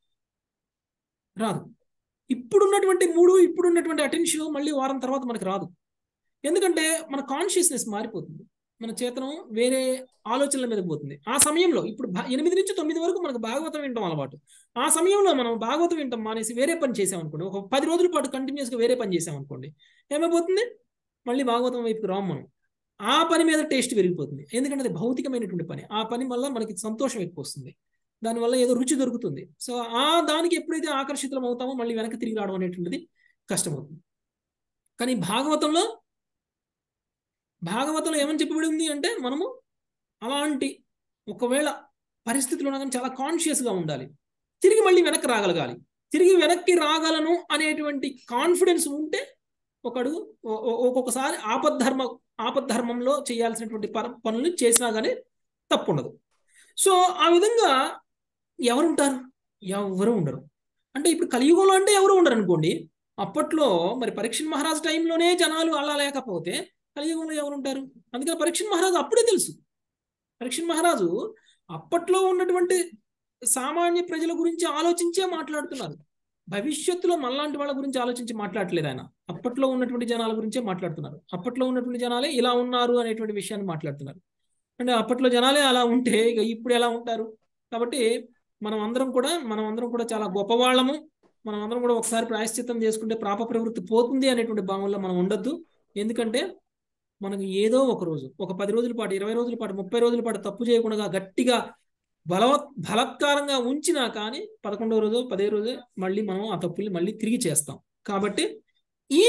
రాదు ఇప్పుడున్నటువంటి మూడు ఇప్పుడున్నటువంటి అటెన్షన్ మళ్ళీ వారం తర్వాత మనకి రాదు ఎందుకంటే మన కాన్షియస్నెస్ మారిపోతుంది మన చేతనం వేరే ఆలోచనల మీద పోతుంది ఆ సమయంలో ఇప్పుడు భా- ఎనిమిది నుంచి తొమ్మిది వరకు మనకు భాగవతం వినటం అలవాటు ఆ సమయంలో మనం భాగవతం వింటాం మానేసి వేరే పని చేసామనుకోండి ఒక పది రోజుల పాటు కంటిన్యూస్గా వేరే పని చేసామనుకోండి ఏమైపోతుంది మళ్ళీ భాగవతం వైపుకి రాము మనం ఆ పని మీద టేస్ట్ పెరిగిపోతుంది ఎందుకంటే అది భౌతికమైనటువంటి పని ఆ పని వల్ల మనకి సంతోషం ఎక్కువ వస్తుంది దానివల్ల ఏదో రుచి దొరుకుతుంది సో ఆ దానికి ఎప్పుడైతే ఆకర్షితులం అవుతామో మళ్ళీ వెనక్కి తిరిగి రావడం అనేటువంటిది కష్టమవుతుంది కానీ భాగవతంలో భాగవతంలో ఏమని చెప్పబడి ఉంది అంటే మనము అలాంటి ఒకవేళ పరిస్థితులు ఉన్నా కానీ చాలా కాన్షియస్గా ఉండాలి తిరిగి మళ్ళీ వెనక్కి రాగలగాలి తిరిగి వెనక్కి రాగలను అనేటువంటి కాన్ఫిడెన్స్ ఉంటే ఒకడు ఒ- ఒ- ఒక్కొక్కసారి ఆపద్ధర్మ ఆపద్ధర్మంలో చేయాల్సినటువంటి పర- పనులు చేసినా కానీ తప్పు ఉండదు సో ఆ విధంగా ఎవరుంటారు ఎవరు ఉండరు అంటే ఇప్పుడు కలియుగంలో అంటే ఎవరు ఉండరు అనుకోండి అప్పట్లో మరి పరీక్షణ్ మహారాజ్ టైంలోనే జనాలు అలా లేకపోతే కలియుగంలో ఎవరు ఉంటారు అందుకని పరీక్షణ్ మహారాజు అప్పుడే తెలుసు పరీక్షణ్ మహారాజు అప్పట్లో ఉన్నటువంటి సామాన్య ప్రజల గురించి ఆలోచించే మాట్లాడుతున్నారు భవిష్యత్తులో మనలాంటి వాళ్ళ గురించి ఆలోచించి మాట్లాడలేదు ఆయన అప్పట్లో ఉన్నటువంటి జనాల గురించే మాట్లాడుతున్నారు అప్పట్లో ఉన్నటువంటి జనాలే ఇలా ఉన్నారు అనేటువంటి విషయాన్ని మాట్లాడుతున్నారు అంటే అప్పట్లో జనాలే అలా ఉంటే ఇక ఇప్పుడు ఎలా ఉంటారు కాబట్టి మనం అందరం కూడా మనం అందరం కూడా చాలా గొప్పవాళ్ళము మనం అందరం కూడా ఒకసారి ప్రాయశ్చిత్తం చేసుకుంటే పాప ప్రవృత్తి పోతుంది అనేటువంటి భావంలో మనం ఉండొద్దు ఎందుకంటే మనకు ఏదో ఒక రోజు ఒక పది రోజుల పాటు ఇరవై రోజుల పాటు ముప్పై రోజుల పాటు తప్పు చేయకుండా గట్టిగా బలవ బలత్కారంగా ఉంచినా కానీ పదకొండవ రోజు పదే రోజు మళ్ళీ మనం ఆ తప్పుల్ని మళ్ళీ తిరిగి చేస్తాం కాబట్టి ఈ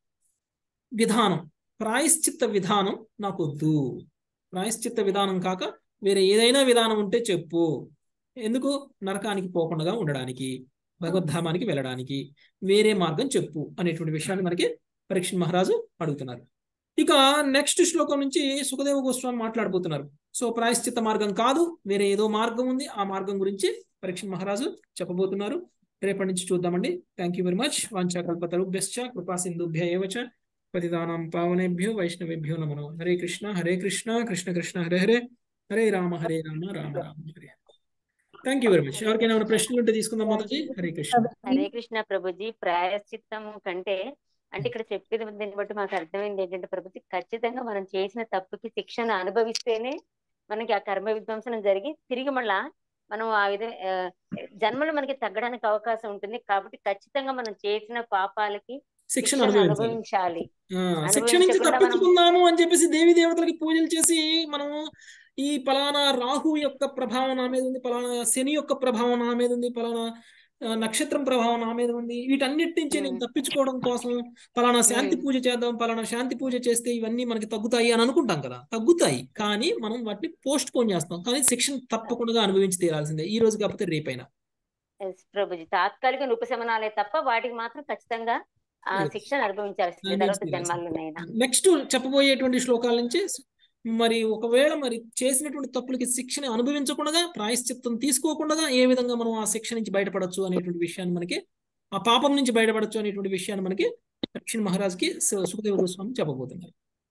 విధానం ప్రాయశ్చిత్త విధానం నాకు వద్దు ప్రాయశ్చిత్త విధానం కాక వేరే ఏదైనా విధానం ఉంటే చెప్పు ఎందుకు నరకానికి పోకుండా ఉండడానికి భగవద్ధామానికి వెళ్ళడానికి వేరే మార్గం చెప్పు అనేటువంటి విషయాన్ని మనకి పరీక్ష మహారాజు అడుగుతున్నారు ఇక నెక్స్ట్ శ్లోకం నుంచి సుఖదేవ గోస్వామి మాట్లాడబోతున్నారు సో ప్రాయశ్చిత్త మార్గం కాదు వేరే ఏదో మార్గం ఉంది ఆ మార్గం గురించి పరీక్ష మహారాజు చెప్పబోతున్నారు రేపటి నుంచి చూద్దామండి థ్యాంక్ యూ వెరీ మచ్ వాంఛాకల్పతరుభ్యశ్చ కృపా సింధుభ్య ఏవచ పతిదానం పావనేభ్యో వైష్ణవేభ్యో నమో Hare Krishna Hare Krishna Krishna Krishna Hare Hare Hare Rama Hare Rama Rama Rama Hare thank you very much ఎవరికైనా ఏమైనా ప్రశ్నలు ఉంటే తీసుకుందాం మాతాజీ హరే కృష్ణ హరే కృష్ణ ప్రభుజీ ప్రాయశ్చిత్తం కంటే అంటే ఇక్కడ చెప్పేది దీన్ని బట్టి మాకు అర్థమైంది ఏంటంటే ప్రభుజీ ఖచ్చితంగా మనం చేసిన తప్పుకి శిక్షను అనుభవిస్తేనే మనకి ఆ కర్మ విధ్వంసనం జరిగి తిరిగి మళ్ళా మనం ఆ విధ ఆ, జన్మలు మనకి తగ్గడానికి అవకాశం ఉంటుంది కాబట్టి ఖచ్చితంగా మనం చేసిన పాపాలకి శిక్షణ శిక్షను అనుభవించాలి అనుభవించాలి ఆ, శిక్ష నుంచి అనుభవించకుండా మనం తప్పించుకుందాము అని చెప్పేసి దేవి దేవతలకి పూజలు చేసి మనము ఈ పలానా రాహు యొక్క ప్రభావం నా మీద ఉంది పలానా శని యొక్క ప్రభావం నా మీద ఉంది పలానా ఆ, నక్షత్రం ప్రభావం నా మీద ఉంది వీటన్నిటి నుంచి నేను తప్పించుకోవడం కోసం పలానా శాంతి పూజ చేద్దాం పలానా శాంతి పూజ చేస్తే ఇవన్నీ మనకి తగ్గుతాయి అని అనుకుంటాం కదా తగ్గుతాయి కానీ మనం వాటిని పోస్ట్ పోన్ చేస్తాం కానీ శిక్షణ తప్పకుండా అనుభవించి తీరాల్సిందే ఈ రోజు కాకపోతే రేపైనా ఎస్ ప్రభుజీ తాత్కాలిక ఉపశమనాలే తప్ప వాటికి మాత్రం ఖచ్చితంగా ఆ Yes. శిక్షను అనుభవించాల్సిందే తర్వాత జన్మాల్లోనైనా నెక్స్ట్ చెప్పబోయేటువంటి శ్లోకాల నుంచి మరి ఒకవేళ మరి చేసినటువంటి తప్పులకి శిక్షణ అనుభవించకుండా ప్రాయశ్చిత్తం తీసుకోకుండా ఏ విధంగా మనం ఆ శిక్ష నుంచి బయటపడచ్చు అనేటువంటి విషయాన్ని మనకి ఆ పాపం నుంచి బయటపడచ్చు అనేటువంటి విషయాన్ని మనకి దక్షిణ మహారాజ్కి సు- సుఖదేవ గోస్వామి చెప్పబోతున్నారు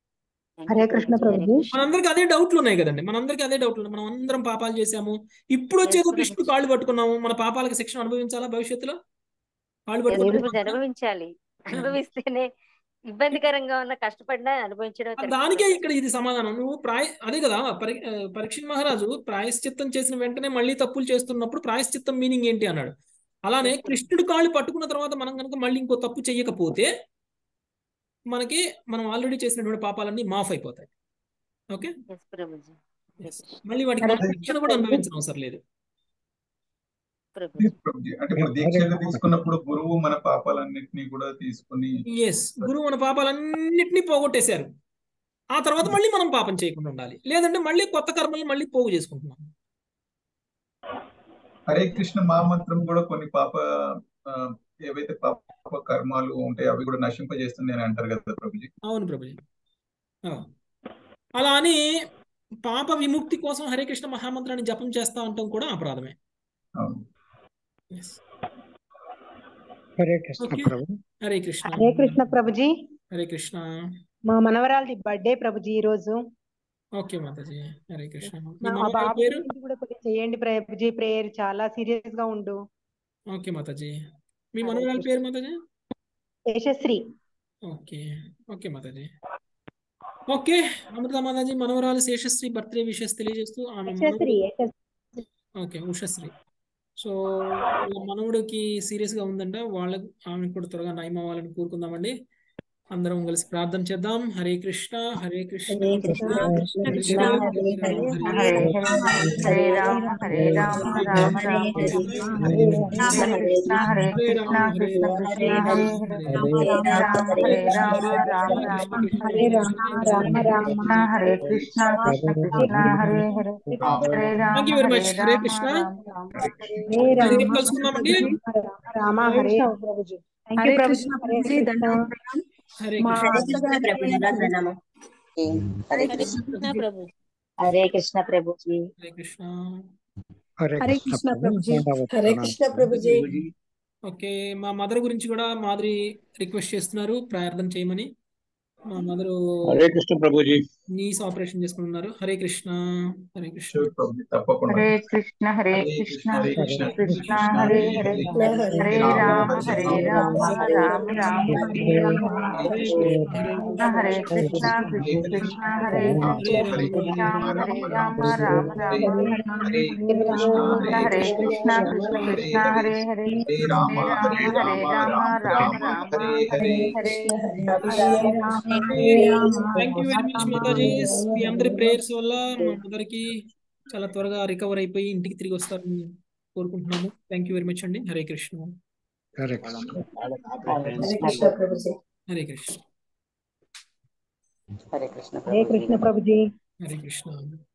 హరే కృష్ణ ప్రభుజీ మనందరికి అదే డౌట్లు ఉన్నాయి కదండి మనందరికి అదే డౌట్లు ఉన్నాయి మనం అందరం పాపాలు చేశాము ఇప్పుడు వచ్చేదో కృష్ణుడు కాళ్ళు పట్టుకున్నాము మన పాపాలకు శిక్షణ అనుభవించాలా భవిష్యత్తులో కాళ్ళు ఎస్ పట్టుకుని ప్రభుజీ అనుభవించాలి అనుభవిస్తేనే ఇబ్బందికరంగా ఉన్న కష్టపడినా అనుభవించడం correct దానికే ప్రభుజీ. ఇక్కడ ఇది సమాధానం నువ్వు ప్రాయ అదే కదా పరి ఆ, పరీక్షిత్ మహారాజు ప్రాయశ్చిత్తం చేసిన వెంటనే మళ్ళీ తప్పులు చేస్తున్నప్పుడు ప్రాయశ్చిత్తం మీనింగ్ ఏంటి అన్నాడు అలానే కృష్ణుడు కాళ్ళు పట్టుకున్న తర్వాత మనం కనుక మళ్ళీ ఇంకో తప్పు చెయ్యకపోతే మనకి మనం ఆల్రెడీ చేసినటువంటి పాపాలన్నీ మాఫ్ అయిపోతాయి ఓకే ఎస్ ప్రభుజీ మళ్ళీ వాటికి మనం శిక్షణ కూడా అనుభవించడం అవసరం లేదు ప్రభుజీ ప్రభుజీ. అంటే ఇప్పుడు దీక్షలు తీసుకున్నప్పుడు గురువు మన పాపాలన్నిటినీ కూడా తీసుకుని ఎస్ గురువు మన పాపాలన్నింటినీ పోగొట్టేశారు ఆ తర్వాత మళ్ళీ మనం పాపం చేయకుండా ఉండాలి లేదంటే మళ్ళీ కొత్త కర్మల్ని మళ్ళీ పోగు చేసుకుంటున్నాం హరే కృష్ణ మహామంత్రం కూడా కొన్ని పాప ఆ, ఏవైతే పాప కర్మాలు ఉంటాయో అవి కూడా నశింపజేస్తుంది అని అంటారు కదా ప్రభుజీ అవును ప్రభుజీ ఆ. అలా అని పాప విముక్తి కోసం హరే కృష్ణ మహామంత్రాన్ని జపం చేస్తా ఉండటం కూడా అపరాధమే అవును Yes. హరే కృష్ణ Okay. ప్రభు హరే కృష్ణ హరే కృష్ణ ప్రభుజీ హరే కృష్ణ మా మనవరాలది బర్త్డే ప్రభుజీ ఈ రోజు ఓకే మాతాజీ హరే కృష్ణ మీ మా ఆ మనవరాలి బాబు పేరు గురించి కూడా కొంచెం చేయండి ప్రభుజీ ప్రేయర్ చాలా సీరియస్ గా ఉండు ఓకే మాతాజీ మీ హరే మనవరాలి కృష్ణ. పేరు Mataji Yashasri okay okay Mataji okay Amrutha Mataji మనవరాలు శేషశ్రీ బర్త్డే విషెస్ తెలియజేస్తూ ఆమె యశశ్రీ మనవడు యశశ్రీ ఓకే ఉషశ్రీ సో వాళ్ళ మనవడికి సీరియస్ గా ఉందంట వాళ్ళకు ఆమె కూడా త్వరగా నయం అవ్వాలని కోరుకుందామండి అందరం కలిసి ప్రార్థన చేద్దాం Hare Krishna Hare Krishna Hare Krishna Krishna Krishna Hare Hare Hare Rama Hare Rama Rama Rama Hare Krishna Hare Krishna Krishna Krishna Hare Hare Hare Rama Hare Rama Rama Rama Hare Rama Rama Rama Hare Krishna Hare Krishna Krishna Krishna Hare Hare Hare Rama thank you very much Hare Hare Rama Krishna Rama Rama Hare మరి రామ రేపు కలుసుకుందామండి రామ హరే ప్రభుజీ థ్యాంక్ యూ హరే ప్రభుజీ కృష్ణ హరే ప్రభుజీ కృష్ణ దండం హరే మా కృష్ణ హరే కృష్ణ ప్రభుజీ ప్రణామం హరే హరే కృష్ణ కృష్ణ ప్రభు హరే కృష్ణ ప్రభుజీ హరే కృష్ణ హరే హరే కృష్ణ కృష్ణ ప్రభు ప్రభుజీ ధన్యవాదాలు హరే ప్రణామం కృష్ణ ప్రభుజీ ఓకే మా మదర్ గురించి కూడా మాదిరి రిక్వెస్ట్ చేస్తున్నారు ప్రార్థన చేయమని మా మదరు హరే కృష్ణ ప్రభుజీ నీస్ ఆపరేషన్ చేసుకుని ఉన్నారు హరే కృష్ణ హరే కృష్ణ షూర్ ప్రభుజీ తప్పకుండా Hare Krishna Hare Hare Krishna Krishna Hare Krishna Krishna Krishna Hare Hare Hare Hare Rama Hare Rama Rama Rama Hare Hare Hare Krishna Hare Krishna Hare Krishna Krishna Krishna Hare Hare Hare Rama Hare Rama Rama Rama Hare Hare Krishna Krishna Krishna Hare Hare Hare Rama Hare Rama Rama Rama Hare Hare thank you very much Mataji మీ అందరి ప్రేయర్స్ వల్ల మా మదర్ కి చాలా త్వరగా రికవర్ అయిపోయి ఇంటికి తిరిగి వస్తారని కోరుకుంటున్నాము థ్యాంక్ యూ వెరీ మచ్ అండి హరే కృష్ణ హరే కృష్ణ హరే కృష్ణ ప్రభుజీ హరే కృష్ణ హరే కృష్ణ హరే కృష్ణ ప్రభుజీ హరే కృష్ణ